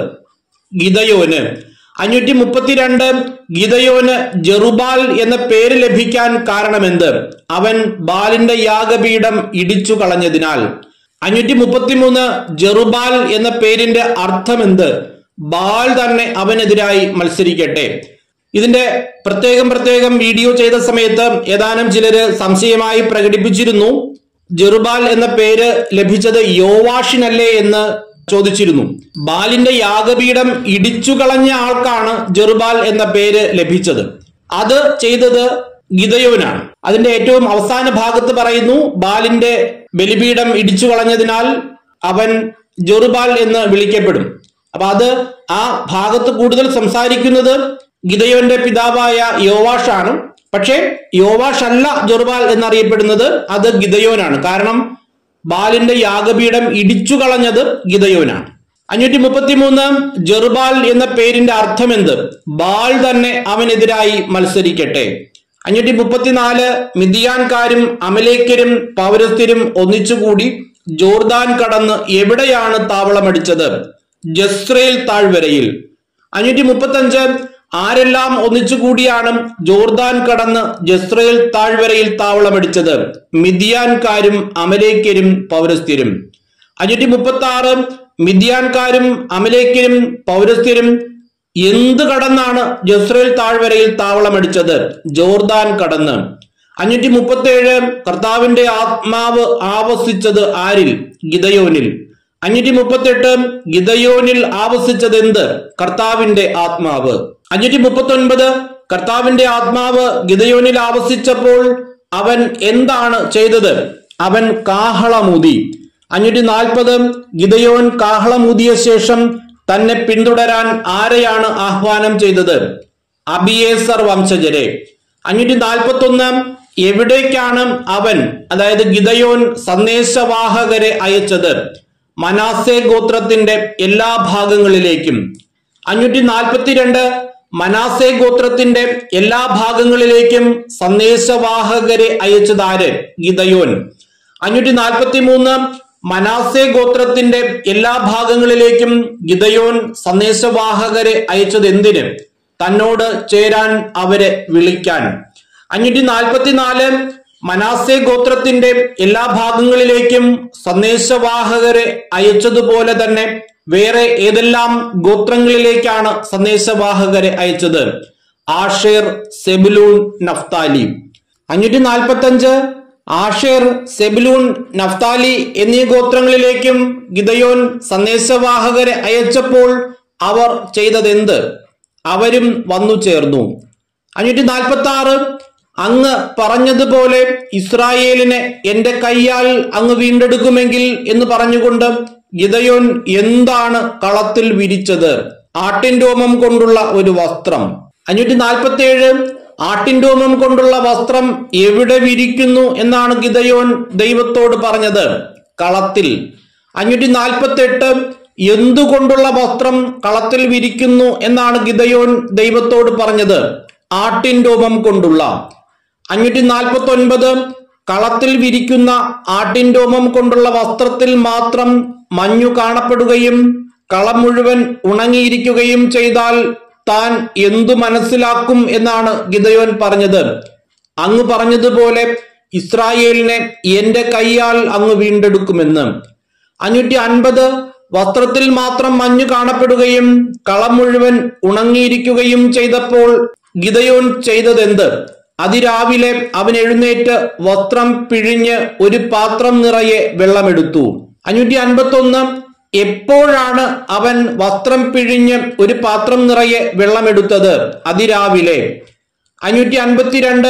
ഗിതയോന് അഞ്ഞൂറ്റി മുപ്പത്തിരണ്ട് ഗിതയോന് ജെറുബാൽ എന്ന പേര് ലഭിക്കാൻ കാരണമെന്ത് അവൻ ബാലിന്റെ യാഗപീഠം ഇടിച്ചു കളഞ്ഞതിനാൽ അഞ്ഞൂറ്റി മുപ്പത്തിമൂന്ന് ജെറുബാൽ എന്ന പേരിന്റെ അർത്ഥമെന്ത് ബാൽ തന്നെ അവനെതിരായി മത്സരിക്കട്ടെ ഇതിന്റെ പ്രത്യേകം പ്രത്യേകം വീഡിയോ ചെയ്ത സമയത്ത് ഏതാനും ചിലര് സംശയമായി പ്രകടിപ്പിച്ചിരുന്നു ജെറുബാൽ എന്ന പേര് ലഭിച്ചത് യോവാഷിനല്ലേ എന്ന് ചോദിച്ചിരുന്നു ബാലിന്റെ യാഗപീഠം ഇടിച്ചു കളഞ്ഞ ആൾക്കാണ് ജെറുബാൽ എന്ന പേര് ലഭിച്ചത് അത് ചെയ്തത് ഗിതയോനാണ് അതിന്റെ ഏറ്റവും അവസാന ഭാഗത്ത് പറയുന്നു ബാലിന്റെ ബലിപീഠം ഇടിച്ചു കളഞ്ഞതിനാൽ അവൻ ജെറുബാൽ എന്ന് വിളിക്കപ്പെടും അപ്പൊ അത് ആ ഭാഗത്ത് കൂടുതൽ സംസാരിക്കുന്നത് ഗിതയോന്റെ പിതാവായ യോവാഷാണ് പക്ഷേ യോവാഷ് അല്ല ജെറുബാൽ എന്നറിയപ്പെടുന്നത് അത് ഗിതയോനാണ് കാരണം ബാലിന്റെ യാഗപീഠം ഇടിച്ചു കളഞ്ഞത് ഗിതയോനാണ് അഞ്ഞൂറ്റി മുപ്പത്തിമൂന്ന് ജെറുബാൽ എന്ന പേരിന്റെ അർത്ഥം എന്ത് ബാൽ തന്നെ അവനെതിരായി മത്സരിക്കട്ടെ അഞ്ഞൂറ്റി മുപ്പത്തിനാല് മിതിയാൻകാരും അമലേക്കരും പൗരസ്ഥരും ഒന്നിച്ചുകൂടി ജോർദാൻ കടന്ന് എവിടെയാണ് താവളമടിച്ചത് ജസ്രേൽ താഴ്വരയിൽ അഞ്ഞൂറ്റി മുപ്പത്തി അഞ്ച് ആരെല്ലാം ഒന്നിച്ചുകൂടിയാണ് ജോർദാൻ കടന്ന് ജസ്രയേൽ താഴ്വരയിൽ താവളമടിച്ചത് മിതിയാൻകാരും അമലേക്കരും പൗരസ്ഥരും അഞ്ഞൂറ്റി മുപ്പത്തി ആറ് മിതിയാൻകാരും അമലേക്കരും പൗരസ്ഥരും എന്ത് കടന്നാണ് ജസ്രയേൽ താഴ്വരയിൽ താവളമടിച്ചത് ജോർദാൻ കടന്ന് അഞ്ഞൂറ്റി മുപ്പത്തി ഏഴ് കർത്താവിന്റെ ആത്മാവ് ആവസിച്ചത് ആരിൽ ഗിതയോനിൽ അഞ്ഞൂറ്റി മുപ്പത്തി എട്ട് ഗിതയോനിൽ ആവസിച്ചത് എന്ത് കർത്താവിന്റെ ആത്മാവ് അഞ്ഞൂറ്റി മുപ്പത്തി ഒൻപത് കർത്താവിന്റെ ആത്മാവ് ഗിതയോനിൽ ആവസിച്ചപ്പോൾ അവൻ എന്താണ് ചെയ്തത് അവൻ കാഹളമൂതി അഞ്ഞൂറ്റി നാൽപ്പത് ഗിതയോൻ കാഹളമൂതിയ ശേഷം തന്നെ പിന്തുടരാൻ ആരെയാണ് ആഹ്വാനം ചെയ്തത് അബിയേസർ വംശജരെ അഞ്ഞൂറ്റി നാൽപ്പത്തി ഒന്ന് എവിടേക്കാണ് അവൻ അതായത് ഗിതയോൻ സന്ദേശവാഹകരെ അയച്ചത് മനാസെ ഗോത്രത്തിന്റെ എല്ലാ ഭാഗങ്ങളിലേക്കും അഞ്ഞൂറ്റി നാൽപ്പത്തിരണ്ട് മനാസെ ഗോത്രത്തിന്റെ എല്ലാ ഭാഗങ്ങളിലേക്കും സന്ദേശവാഹകരെ അയച്ചതാര് ഗിതയോൻ അഞ്ഞൂറ്റി നാൽപ്പത്തി മൂന്ന് മനാസെ ഗോത്രത്തിന്റെ എല്ലാ ഭാഗങ്ങളിലേക്കും ഗിതയോൻ സന്ദേശവാഹകരെ അയച്ചത് എന്തിന് തന്നോട് ചേരാൻ അവരെ വിളിക്കാൻ അഞ്ഞൂറ്റി നാൽപ്പത്തിനാല് മനാസെ ഗോത്രത്തിന്റെ എല്ലാ ഭാഗങ്ങളിലേക്കും സന്ദേശവാഹകരെ അയച്ചതുപോലെ തന്നെ വേറെ ഏതെല്ലാം ഗോത്രങ്ങളിലേക്കാണ് സന്ദേശവാഹകരെ അയച്ചത് ആഷേർ സെബുലൂൺ നഫ്താലി അഞ്ഞൂറ്റി നാൽപ്പത്തി അഞ്ച് ആഷേർ സെബുലൂൺ നഫ്താലി എന്നീ ഗോത്രങ്ങളിലേക്കും ഗിദയോൻ സന്ദേശവാഹകരെ അയച്ചപ്പോൾ അവർ ചെയ്തതെന്ത് അവരും വന്നു ചേർന്നു അഞ്ഞൂറ്റി നാൽപ്പത്തി ആറ് അങ്ങ് പറഞ്ഞതുപോലെ ഇസ്രായേലിനെ എന്റെ കൈയാൽ അങ്ങ് വീണ്ടെടുക്കുമെങ്കിൽ എന്ന് പറഞ്ഞുകൊണ്ട് ഗിദയോൻ എന്താണ് കളത്തിൽ വിരിച്ചത് ആട്ടിൻ രോമം കൊണ്ടുള്ള ഒരു വസ്ത്രം അഞ്ഞൂറ്റി നാൽപ്പത്തി ഏഴ് ആട്ടിൻ രോമം കൊണ്ടുള്ള വസ്ത്രം എവിടെ വിരിക്കുന്നു എന്നാണ് ഗിദയോൻ ദൈവത്തോട് പറഞ്ഞത് കളത്തിൽ അഞ്ഞൂറ്റി നാൽപ്പത്തി എട്ട് എന്തുകൊണ്ടുള്ള വസ്ത്രം കളത്തിൽ വിരിക്കുന്നു എന്നാണ് ഗിദയോൻ ദൈവത്തോട് പറഞ്ഞത് ആട്ടിൻ രോമം കൊണ്ടുള്ള അഞ്ഞൂറ്റി നാൽപ്പത്തി ഒൻപത് കളത്തിൽ വിരിക്കുന്ന ആട്ടിൻ രോമം കൊണ്ടുള്ള വസ്ത്രത്തിൽ മാത്രം മഞ്ഞു കാണപ്പെടുകയും കളം മുഴുവൻ ഉണങ്ങിയിരിക്കുകയും ചെയ്താൽ താൻ എന്തു മനസ്സിലാക്കും എന്നാണ് ഗിദയോൻ പറഞ്ഞത് അങ്ങ് പറഞ്ഞതുപോലെ ഇസ്രായേലിനെ എന്റെ കൈയാൽ അങ്ങ് വീണ്ടെടുക്കുമെന്ന് അഞ്ഞൂറ്റി അൻപത് വസ്ത്രത്തിൽ മാത്രം മഞ്ഞു കാണപ്പെടുകയും കളം മുഴുവൻ ഉണങ്ങിയിരിക്കുകയും ചെയ്തപ്പോൾ ഗിദയോൻ ചെയ്തതെന്ത് അതിരാവിലെ അവൻ എഴുന്നേറ്റ് വസ്ത്രം പിഴിഞ്ഞ് ഒരു പാത്രം നിറയെ വെള്ളമെടുത്തു അഞ്ഞൂറ്റി അൻപത്തി ഒന്ന് എപ്പോഴാണ് അവൻ വസ്ത്രം പിഴിഞ്ഞ് ഒരു പാത്രം നിറയെ വെള്ളമെടുത്തത് അതിരാവിലെ അഞ്ഞൂറ്റി അൻപത്തിരണ്ട്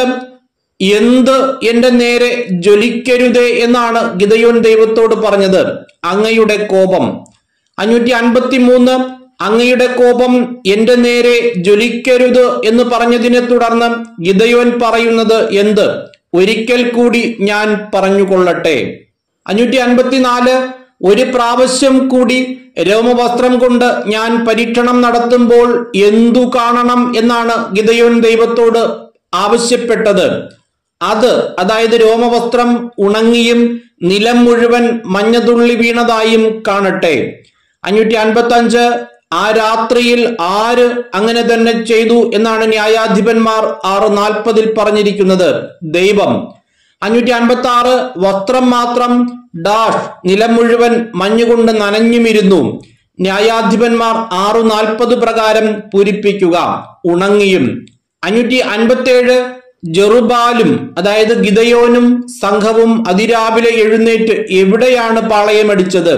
എന്ത് എന്റെ നേരെ ജ്വലിക്കരുതേ എന്നാണ് ഗിതയോൻ ദൈവത്തോട് പറഞ്ഞത് അങ്ങയുടെ കോപം അഞ്ഞൂറ്റി അൻപത്തി മൂന്ന് അങ്ങയുടെ കോപം എന്റെ നേരെ ജ്വലിക്കരുത് എന്ന് പറഞ്ഞതിനെ തുടർന്ന് ഗിതയോൻ പറയുന്നത് എന്ത് ഒരിക്കൽ കൂടി ഞാൻ പറഞ്ഞുകൊള്ളട്ടെ അഞ്ഞൂറ്റി അൻപത്തിനാല് ഒരു പ്രാവശ്യം കൂടി രോമവസ്ത്രം കൊണ്ട് ഞാൻ പരീക്ഷണം നടത്തുമ്പോൾ എന്തു കാണണം എന്നാണ് ഗിതയോൻ ദൈവത്തോട് ആവശ്യപ്പെട്ടത് അത് അതായത് രോമവസ്ത്രം ഉണങ്ങിയും നിലം മുഴുവൻ മഞ്ഞതുള്ളി വീണതായും കാണട്ടെ അഞ്ഞൂറ്റി അൻപത്തി അഞ്ച് ആ രാത്രിയിൽ ആര് അങ്ങനെ തന്നെ ചെയ്തു എന്നാണ് ന്യായാധിപന്മാർ ആറ് നാൽപ്പതിൽ പറഞ്ഞിരിക്കുന്നത് ദൈവം അഞ്ഞൂറ്റി അൻപത്തി ആറ് വസ്ത്രം മാത്രം ഡാഷ് നിലം മുഴുവൻ മഞ്ഞുകൊണ്ട് നനഞ്ഞുമിരുന്നു ന്യായാധിപന്മാർ ആറു നാൽപ്പത് പ്രകാരം പൂരിപ്പിക്കുക ഉണങ്ങിയും അഞ്ഞൂറ്റി അൻപത്തേഴ് ജെറുബാലും അതായത് ഗിതയോനും സംഘവും അതിരാവിലെ എഴുന്നേറ്റ് എവിടെയാണ് പാളയമടിച്ചത്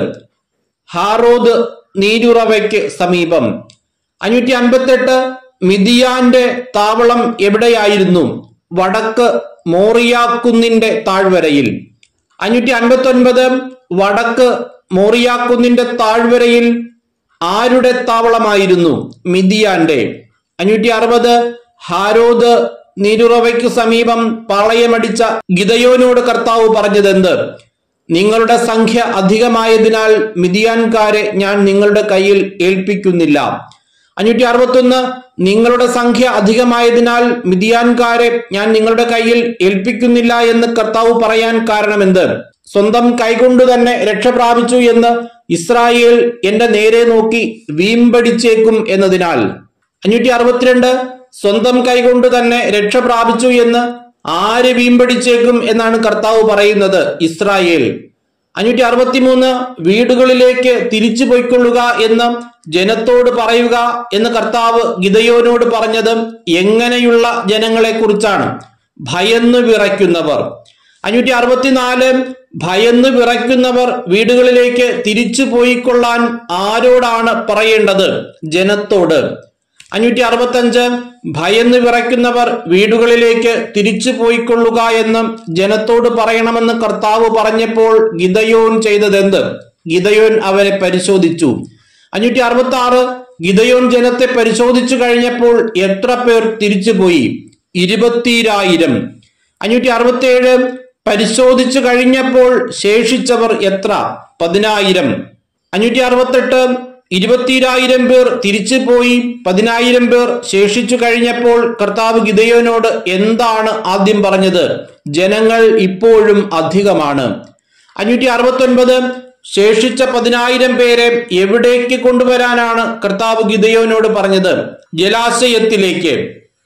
ഹാറോദ് നീരുറവയ്ക്ക് സമീപം അഞ്ഞൂറ്റി അൻപത്തെട്ട് മിതിയാന്റെ താവളം എവിടെയായിരുന്നു വടക്ക് മോറിയാക്കുന്നിന്റെ താഴ്വരയിൽ അഞ്ഞൂറ്റി അൻപത്തി ഒൻപത് വടക്ക് മോറിയാക്കുന്നിന്റെ താഴ്വരയിൽ ആരുടെ താവളമായിരുന്നു മിതിയാന്റെ അഞ്ഞൂറ്റി അറുപത് ഹാരോദ് നീരുറവയ്ക്കു സമീപം പാളയമടിച്ച ഗിതയോനോട് കർത്താവ് പറഞ്ഞതെന്ത് നിങ്ങളുടെ സംഖ്യ അധികമായതിനാൽ മിതിയാൻകാരെ ഞാൻ നിങ്ങളുടെ കയ്യിൽ ഏൽപ്പിക്കുന്നില്ല അഞ്ഞൂറ്റി അറുപത്തൊന്ന് നിങ്ങളുടെ സംഖ്യ അധികമായതിനാൽ മിതിയാൻകാരെ ഞാൻ നിങ്ങളുടെ കയ്യിൽ ഏൽപ്പിക്കുന്നില്ല എന്ന് കർത്താവ് പറയാൻ കാരണമെന്ത് സ്വന്തം കൈകൊണ്ട് തന്നെ രക്ഷ പ്രാപിച്ചു എന്ന് ഇസ്രായേൽ എന്റെ നേരെ നോക്കി വീമ്പടിച്ചേക്കും എന്നതിനാൽ അഞ്ഞൂറ്റി അറുപത്തിരണ്ട് സ്വന്തം കൈകൊണ്ട് തന്നെ രക്ഷ പ്രാപിച്ചു എന്ന് ആര് വീമ്പടിച്ചേക്കും എന്നാണ് കർത്താവ് പറയുന്നത് ഇസ്രായേൽ അഞ്ഞൂറ്റി അറുപത്തിമൂന്ന് വീടുകളിലേക്ക് തിരിച്ചു പോയിക്കൊള്ളുക എന്ന് ജനത്തോട് പറയുക എന്ന് കർത്താവ് ഗിതയോനോട് പറഞ്ഞത് എങ്ങനെയുള്ള ജനങ്ങളെ കുറിച്ചാണ് ഭയന്ന് വിറയ്ക്കുന്നവർ അഞ്ഞൂറ്റി അറുപത്തിനാല് ഭയന്ന് വിറയ്ക്കുന്നവർ വീടുകളിലേക്ക് തിരിച്ചു പോയിക്കൊള്ളാൻ ആരോടാണ് പറയേണ്ടത് ജനത്തോട് അഞ്ഞൂറ്റി അറുപത്തഞ്ച് ഭയന്ന് വിറയ്ക്കുന്നവർ വീടുകളിലേക്ക് തിരിച്ചു പോയിക്കൊള്ളുക എന്ന് ജനത്തോട് പറയണമെന്ന് കർത്താവ് പറഞ്ഞപ്പോൾ ഗിതയോൻ ചെയ്തതെന്ത് ഗിതയോൻ അവരെ പരിശോധിച്ചു അഞ്ഞൂറ്റി അറുപത്തി ആറ് ഗിതയോൻ ജനത്തെ പരിശോധിച്ചു കഴിഞ്ഞപ്പോൾ എത്ര പേർ തിരിച്ചുപോയി ഇരുപത്തിരായിരം അഞ്ഞൂറ്റി അറുപത്തി ഏഴ് പരിശോധിച്ചു കഴിഞ്ഞപ്പോൾ ശേഷിച്ചവർ എത്ര പതിനായിരം അഞ്ഞൂറ്റി അറുപത്തെട്ട് ഇരുപത്തിരായിരം പേർ തിരിച്ചു പോയി പതിനായിരം പേർ ശേഷിച്ചു കഴിഞ്ഞപ്പോൾ കർത്താവ് ഗിതയോനോട് എന്താണ് ആദ്യം പറഞ്ഞത് ജനങ്ങൾ ഇപ്പോഴും അധികമാണ് അഞ്ഞൂറ്റി അറുപത്തി ഒൻപത് ശേഷിച്ച പതിനായിരം പേരെ എവിടേക്ക് കൊണ്ടുവരാനാണ് കർത്താവ് ഗിതയോനോട് പറഞ്ഞത് ജലാശയത്തിലേക്ക്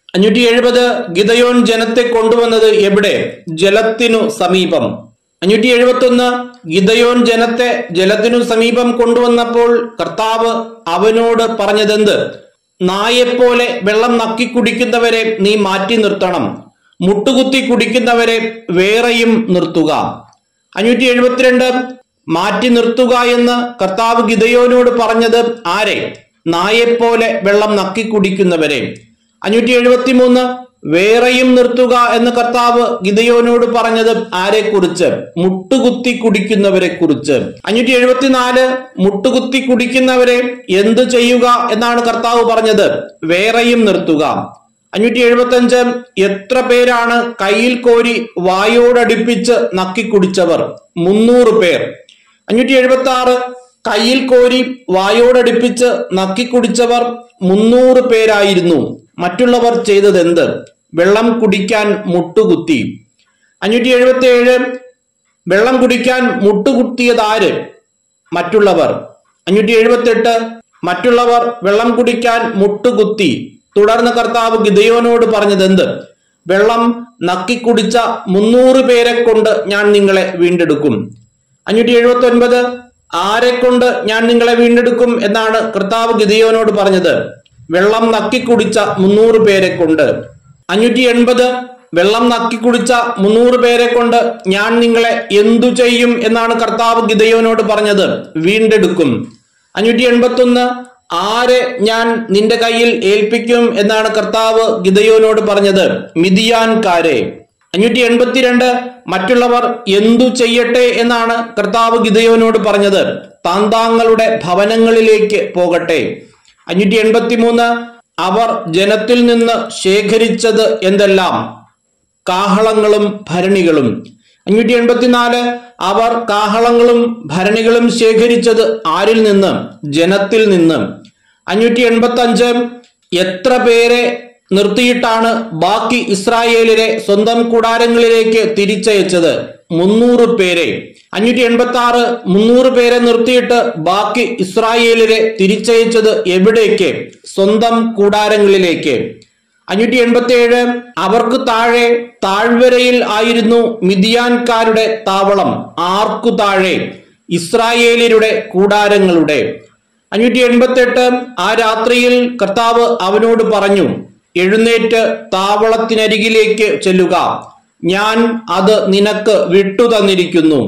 അഞ്ഞൂറ്റി എഴുപത് ഗിതയോൻ ജനത്തെ കൊണ്ടുവന്നത് എവിടെ ജലത്തിനു സമീപം അഞ്ഞൂറ്റി എഴുപത്തി ഒന്ന് ഗിതയോൻ ജനത്തെ ജലത്തിനു സമീപം കൊണ്ടുവന്നപ്പോൾ കർത്താവ് അവനോട് പറഞ്ഞതെന്ത് നായെപ്പോലെ വെള്ളം നക്കി കുടിക്കുന്നവരെ നീ മാറ്റി നിർത്തണം മുട്ടുകുത്തി കുടിക്കുന്നവരെ വേറെയും നിർത്തുക അഞ്ഞൂറ്റി എഴുപത്തിരണ്ട് മാറ്റി നിർത്തുക എന്ന് കർത്താവ് ഗിതയോനോട് പറഞ്ഞത് ആരെ നായെപ്പോലെ വെള്ളം നക്കി കുടിക്കുന്നവരെ അഞ്ഞൂറ്റി എഴുപത്തി മൂന്ന് വേറെയും നിർത്തുക എന്ന് കർത്താവ് ഗിതയോനോട് പറഞ്ഞത് ആരെ കുറിച്ച് മുട്ടുകുത്തി കുടിക്കുന്നവരെ കുറിച്ച് അഞ്ഞൂറ്റി എഴുപത്തിനാല് മുട്ടുകുത്തി കുടിക്കുന്നവരെ എന്തു ചെയ്യുക എന്നാണ് കർത്താവ് പറഞ്ഞത് വേറെയും നിർത്തുക അഞ്ഞൂറ്റി എഴുപത്തി അഞ്ച് എത്ര പേരാണ് കയ്യിൽ കോരി വായോടടുപ്പിച്ച് നക്കി കുടിച്ചവർ മുന്നൂറ് പേർ അഞ്ഞൂറ്റി എഴുപത്തി ആറ് കയ്യിൽ കോരി വായോടടുപ്പിച്ച് നക്കി കുടിച്ചവർ മുന്നൂറ് പേരായിരുന്നു മറ്റുള്ളവർ ചെയ്തത് എന്ത് വെള്ളം കുടിക്കാൻ മുട്ടുകുത്തി അഞ്ഞൂറ്റി എഴുപത്തി ഏഴ് വെള്ളം കുടിക്കാൻ മുട്ടുകുത്തിയതാര് മറ്റുള്ളവർ അഞ്ഞൂറ്റി എഴുപത്തി എട്ട് മറ്റുള്ളവർ വെള്ളം കുടിക്കാൻ മുട്ടുകുത്തി തുടർന്ന് കർത്താവ് ഗിദയോനോട് പറഞ്ഞത് എന്ത് വെള്ളം നക്കിക്കുടിച്ച മുന്നൂറ് പേരെ കൊണ്ട് ഞാൻ നിങ്ങളെ വീണ്ടെടുക്കും അഞ്ഞൂറ്റി എഴുപത്തി ഒൻപത് ആരെ കൊണ്ട് ഞാൻ നിങ്ങളെ വീണ്ടെടുക്കും എന്നാണ് കർത്താവ് ഗിദയോനോട് പറഞ്ഞത് വെള്ളം നക്കിക്കുടിച്ച മുന്നൂറ് പേരെ കൊണ്ട് അഞ്ഞൂറ്റി എൺപത് വെള്ളം നക്കിക്കുടിച്ച മുന്നൂറ് പേരെ കൊണ്ട് ഞാൻ നിങ്ങളെ എന്തു ചെയ്യും എന്നാണ് കർത്താവ് ഗിദയോനോട് പറഞ്ഞത് വീണ്ടെടുക്കും അഞ്ഞൂറ്റി എൺപത്തി ഒന്ന് ആരെ ഞാൻ നിന്റെ കയ്യിൽ ഏൽപ്പിക്കും എന്നാണ് കർത്താവ് ഗിദയോനോട് പറഞ്ഞത് മിതിയാൻകാരെ അഞ്ഞൂറ്റി എൺപത്തിരണ്ട് മറ്റുള്ളവർ എന്തു ചെയ്യട്ടെ എന്നാണ് കർത്താവ് ഗിദയോനോട് പറഞ്ഞത് താന്താങ്ങളുടെ ഭവനങ്ങളിലേക്ക് പോകട്ടെ അഞ്ഞൂറ്റി എൺപത്തി മൂന്ന് അവർ ജനത്തിൽ നിന്ന് ശേഖരിച്ചത് എന്തെല്ലാം കാഹളങ്ങളും ഭരണികളും അഞ്ഞൂറ്റി എൺപത്തിനാല് അവർ കാഹളങ്ങളും ഭരണികളും ശേഖരിച്ചത് ആരിൽ നിന്ന് ജനത്തിൽ നിന്ന് അഞ്ഞൂറ്റി എൺപത്തി അഞ്ച് എത്ര പേരെ നിർത്തിയിട്ടാണ് ബാക്കി ഇസ്രായേലിനെ സ്വന്തം കൂടാരങ്ങളിലേക്ക് തിരിച്ചയച്ചത് മുന്നൂറ് പേരെ അഞ്ഞൂറ്റി എൺപത്തി ആറ് മുന്നൂറ് പേരെ നിർത്തിയിട്ട് ബാക്കി ഇസ്രായേലിനെ തിരിച്ചയച്ചത് എവിടേക്ക് സ്വന്തം കൂടാരങ്ങളിലേക്ക് അഞ്ഞൂറ്റി എൺപത്തി ഏഴ് അവർക്ക് താഴെ താഴ്വരയിൽ ആയിരുന്നു മിതിയാൻകാരുടെ താവളം ആർക്കു താഴെ ഇസ്രായേലിയുടെ കൂടാരങ്ങളുടെ അഞ്ഞൂറ്റി എൺപത്തി എട്ട് ആ രാത്രിയിൽ കർത്താവ് അവനോട് പറഞ്ഞു എഴുന്നേറ്റ് താവളത്തിനരികിലേക്ക് ചെല്ലുക ഞാൻ അത് നിനക്ക് വിട്ടു തന്നിരിക്കുന്നു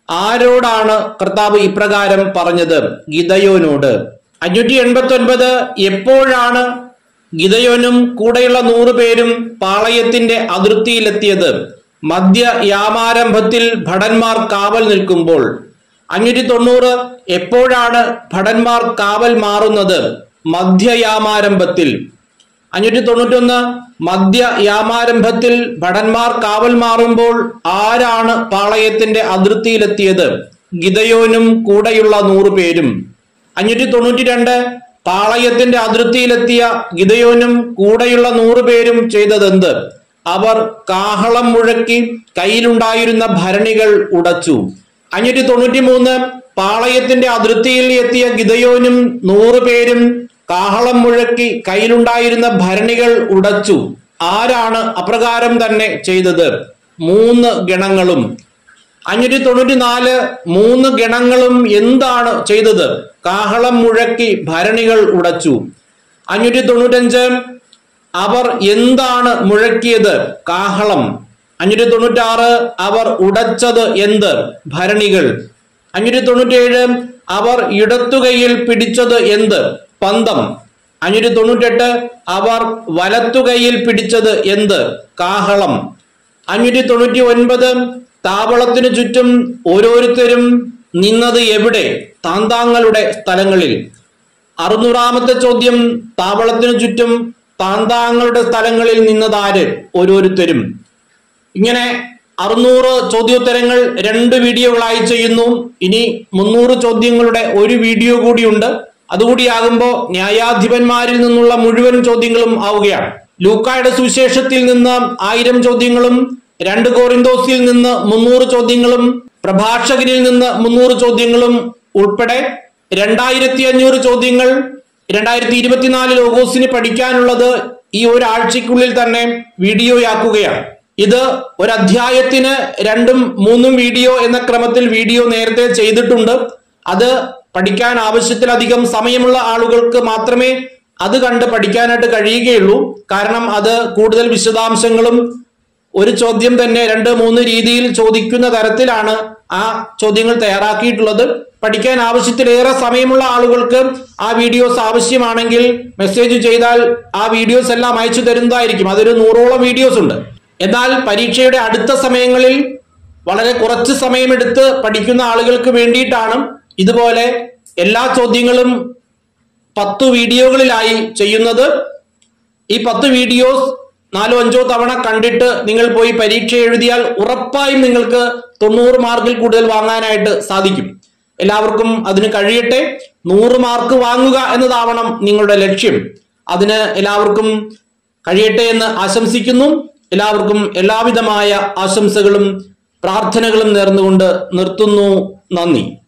ആരോടാണ് കർത്താവ് ഇപ്രകാരം പറഞ്ഞത് ഗിതയോനോട് അഞ്ഞൂറ്റി എൺപത്തി ഒൻപത് എപ്പോഴാണ് ഗിതയോനും കൂടെയുള്ള നൂറ് പേരും പാളയത്തിന്റെ അതിർത്തിയിലെത്തിയത് മധ്യ യാമാരംഭത്തിൽ ഭടന്മാർ കാവൽ നിൽക്കുമ്പോൾ അഞ്ഞൂറ്റി തൊണ്ണൂറ് എപ്പോഴാണ് ഭടന്മാർ കാവൽ മാറുന്നത് മധ്യയാമാരംഭത്തിൽ അഞ്ഞൂറ്റി തൊണ്ണൂറ്റൊന്ന് മധ്യ യാമാരംഭത്തിൽ ഭടന്മാർ കാവൽ മാറുമ്പോൾ ആരാണ് പാളയത്തിന്റെ അതിർത്തിയിലെത്തിയത് ഗിതയോനും കൂടെയുള്ള നൂറ് പേരും അഞ്ഞൂറ്റി തൊണ്ണൂറ്റി രണ്ട് പാളയത്തിന്റെ അതിർത്തിയിലെത്തിയ ഗിതയോനും കൂടെയുള്ള നൂറ് പേരും ചെയ്തതെന്ത് അവർ കാഹളം മുഴക്കി കയ്യിലുണ്ടായിരുന്ന ഭരണികൾ ഉടച്ചു അഞ്ഞൂറ്റി തൊണ്ണൂറ്റി മൂന്ന് പാളയത്തിന്റെ അതിർത്തിയിൽ എത്തിയ ഗിതയോനും നൂറ് പേരും കാഹളം മുഴക്കി കയ്യിലുണ്ടായിരുന്ന ഭരണികൾ ഉടച്ചു ആരാണ് അപ്രകാരം തന്നെ ചെയ്തത് മൂന്ന് ഗണങ്ങളും അഞ്ഞൂറ്റി തൊണ്ണൂറ്റി നാല് മൂന്ന് ഗണങ്ങളും എന്താണ് ചെയ്തത് കാഹളം മുഴക്കി ഭരണികൾ ഉടച്ചു അഞ്ഞൂറ്റി തൊണ്ണൂറ്റഞ്ച് അവർ എന്താണ് മുഴക്കിയത് കാഹളം അഞ്ഞൂറ്റി തൊണ്ണൂറ്റാറ് അവർ ഉടച്ചത് എന്ത് ഭരണികൾ അഞ്ഞൂറ്റി തൊണ്ണൂറ്റേഴ് അവർ ഇടത്തുകൈയിൽ പിടിച്ചത് എന്ത് പന്തം അഞ്ഞൂറ്റി തൊണ്ണൂറ്റെട്ട് അവർ വലത്തുകൈയിൽ പിടിച്ചത് എന്ത് കാഹളം അഞ്ഞൂറ്റി തൊണ്ണൂറ്റി ഒൻപത് താവളത്തിനു ചുറ്റും ഓരോരുത്തരും നിന്നത് എവിടെ താന്താങ്ങളുടെ സ്ഥലങ്ങളിൽ അറുന്നൂറാമത്തെ ചോദ്യം താവളത്തിനു ചുറ്റും താന്താങ്ങളുടെ സ്ഥലങ്ങളിൽ നിന്നതാര് ഓരോരുത്തരും ഇങ്ങനെ അറുന്നൂറ് ചോദ്യോത്തരങ്ങൾ രണ്ട് വീഡിയോകളായി ചെയ്യുന്നു ഇനി മുന്നൂറ് ചോദ്യങ്ങളുടെ ഒരു വീഡിയോ കൂടിയുണ്ട് അതുകൂടിയാകുമ്പോൾ ന്യായാധിപന്മാരിൽ നിന്നുള്ള മുഴുവൻ ചോദ്യങ്ങളും ആവുകയാണ് ലൂക്കായുടെ സുവിശേഷത്തിൽ നിന്ന് ആയിരം ചോദ്യങ്ങളും രണ്ട് കോറിന്തോസിൽ നിന്ന് മുന്നൂറ് ചോദ്യങ്ങളും പ്രഭാഷകനിൽ നിന്ന് മുന്നൂറ് ചോദ്യങ്ങളും ഉൾപ്പെടെ രണ്ടായിരത്തി അഞ്ഞൂറ് ചോദ്യങ്ങൾ രണ്ടായിരത്തി ഇരുപത്തിനാല് ലോഗോസിന് പഠിക്കാനുള്ളത് ഈ ഒരാഴ്ചക്കുള്ളിൽ തന്നെ വീഡിയോയാക്കുകയാണ് ഇത് ഒരു അധ്യായത്തിന് രണ്ടും മൂന്നും വീഡിയോ എന്ന ക്രമത്തിൽ വീഡിയോ നേരത്തെ ചെയ്തിട്ടുണ്ട് അത് പഠിക്കാൻ ആവശ്യത്തിലധികം സമയമുള്ള ആളുകൾക്ക് മാത്രമേ അത് കണ്ട് പഠിക്കാനായിട്ട് കഴിയുകയുള്ളൂ കാരണം അത് കൂടുതൽ വിശദാംശങ്ങളും ഒരു ചോദ്യം തന്നെ രണ്ട് മൂന്ന് രീതിയിൽ ചോദിക്കുന്ന തരത്തിലാണ് ആ ചോദ്യങ്ങൾ തയ്യാറാക്കിയിട്ടുള്ളത് പഠിക്കാൻ ആവശ്യത്തിലേറെ സമയമുള്ള ആളുകൾക്ക് ആ വീഡിയോസ് ആവശ്യമാണെങ്കിൽ മെസ്സേജ് ചെയ്താൽ ആ വീഡിയോസ് എല്ലാം അയച്ചു തരുന്നതായിരിക്കും അതൊരു നൂറോളം വീഡിയോസ് ഉണ്ട് എന്നാൽ പരീക്ഷയുടെ അടുത്ത സമയങ്ങളിൽ വളരെ കുറച്ച് സമയമെടുത്ത് പഠിക്കുന്ന ആളുകൾക്ക് വേണ്ടിയിട്ടാണ് ഇതുപോലെ എല്ലാ ചോദ്യങ്ങളും പത്ത് വീഡിയോകളിലായി ചെയ്യുന്നത് ഈ പത്ത് വീഡിയോസ് നാലോ അഞ്ചോ തവണ കണ്ടിട്ട് നിങ്ങൾ പോയി പരീക്ഷ എഴുതിയാൽ ഉറപ്പായും നിങ്ങൾക്ക് തൊണ്ണൂറ് മാർക്കിൽ കൂടുതൽ വാങ്ങാനായിട്ട് സാധിക്കും എല്ലാവർക്കും അതിന് കഴിയട്ടെ നൂറ് മാർക്ക് വാങ്ങുക എന്നതാവണം നിങ്ങളുടെ ലക്ഷ്യം അതിന് എല്ലാവർക്കും കഴിയട്ടെ എന്ന് ആശംസിക്കുന്നു എല്ലാവർക്കും എല്ലാവിധമായ ആശംസകളും പ്രാർത്ഥനകളും നേർന്നുകൊണ്ട് നിർത്തുന്നു നന്ദി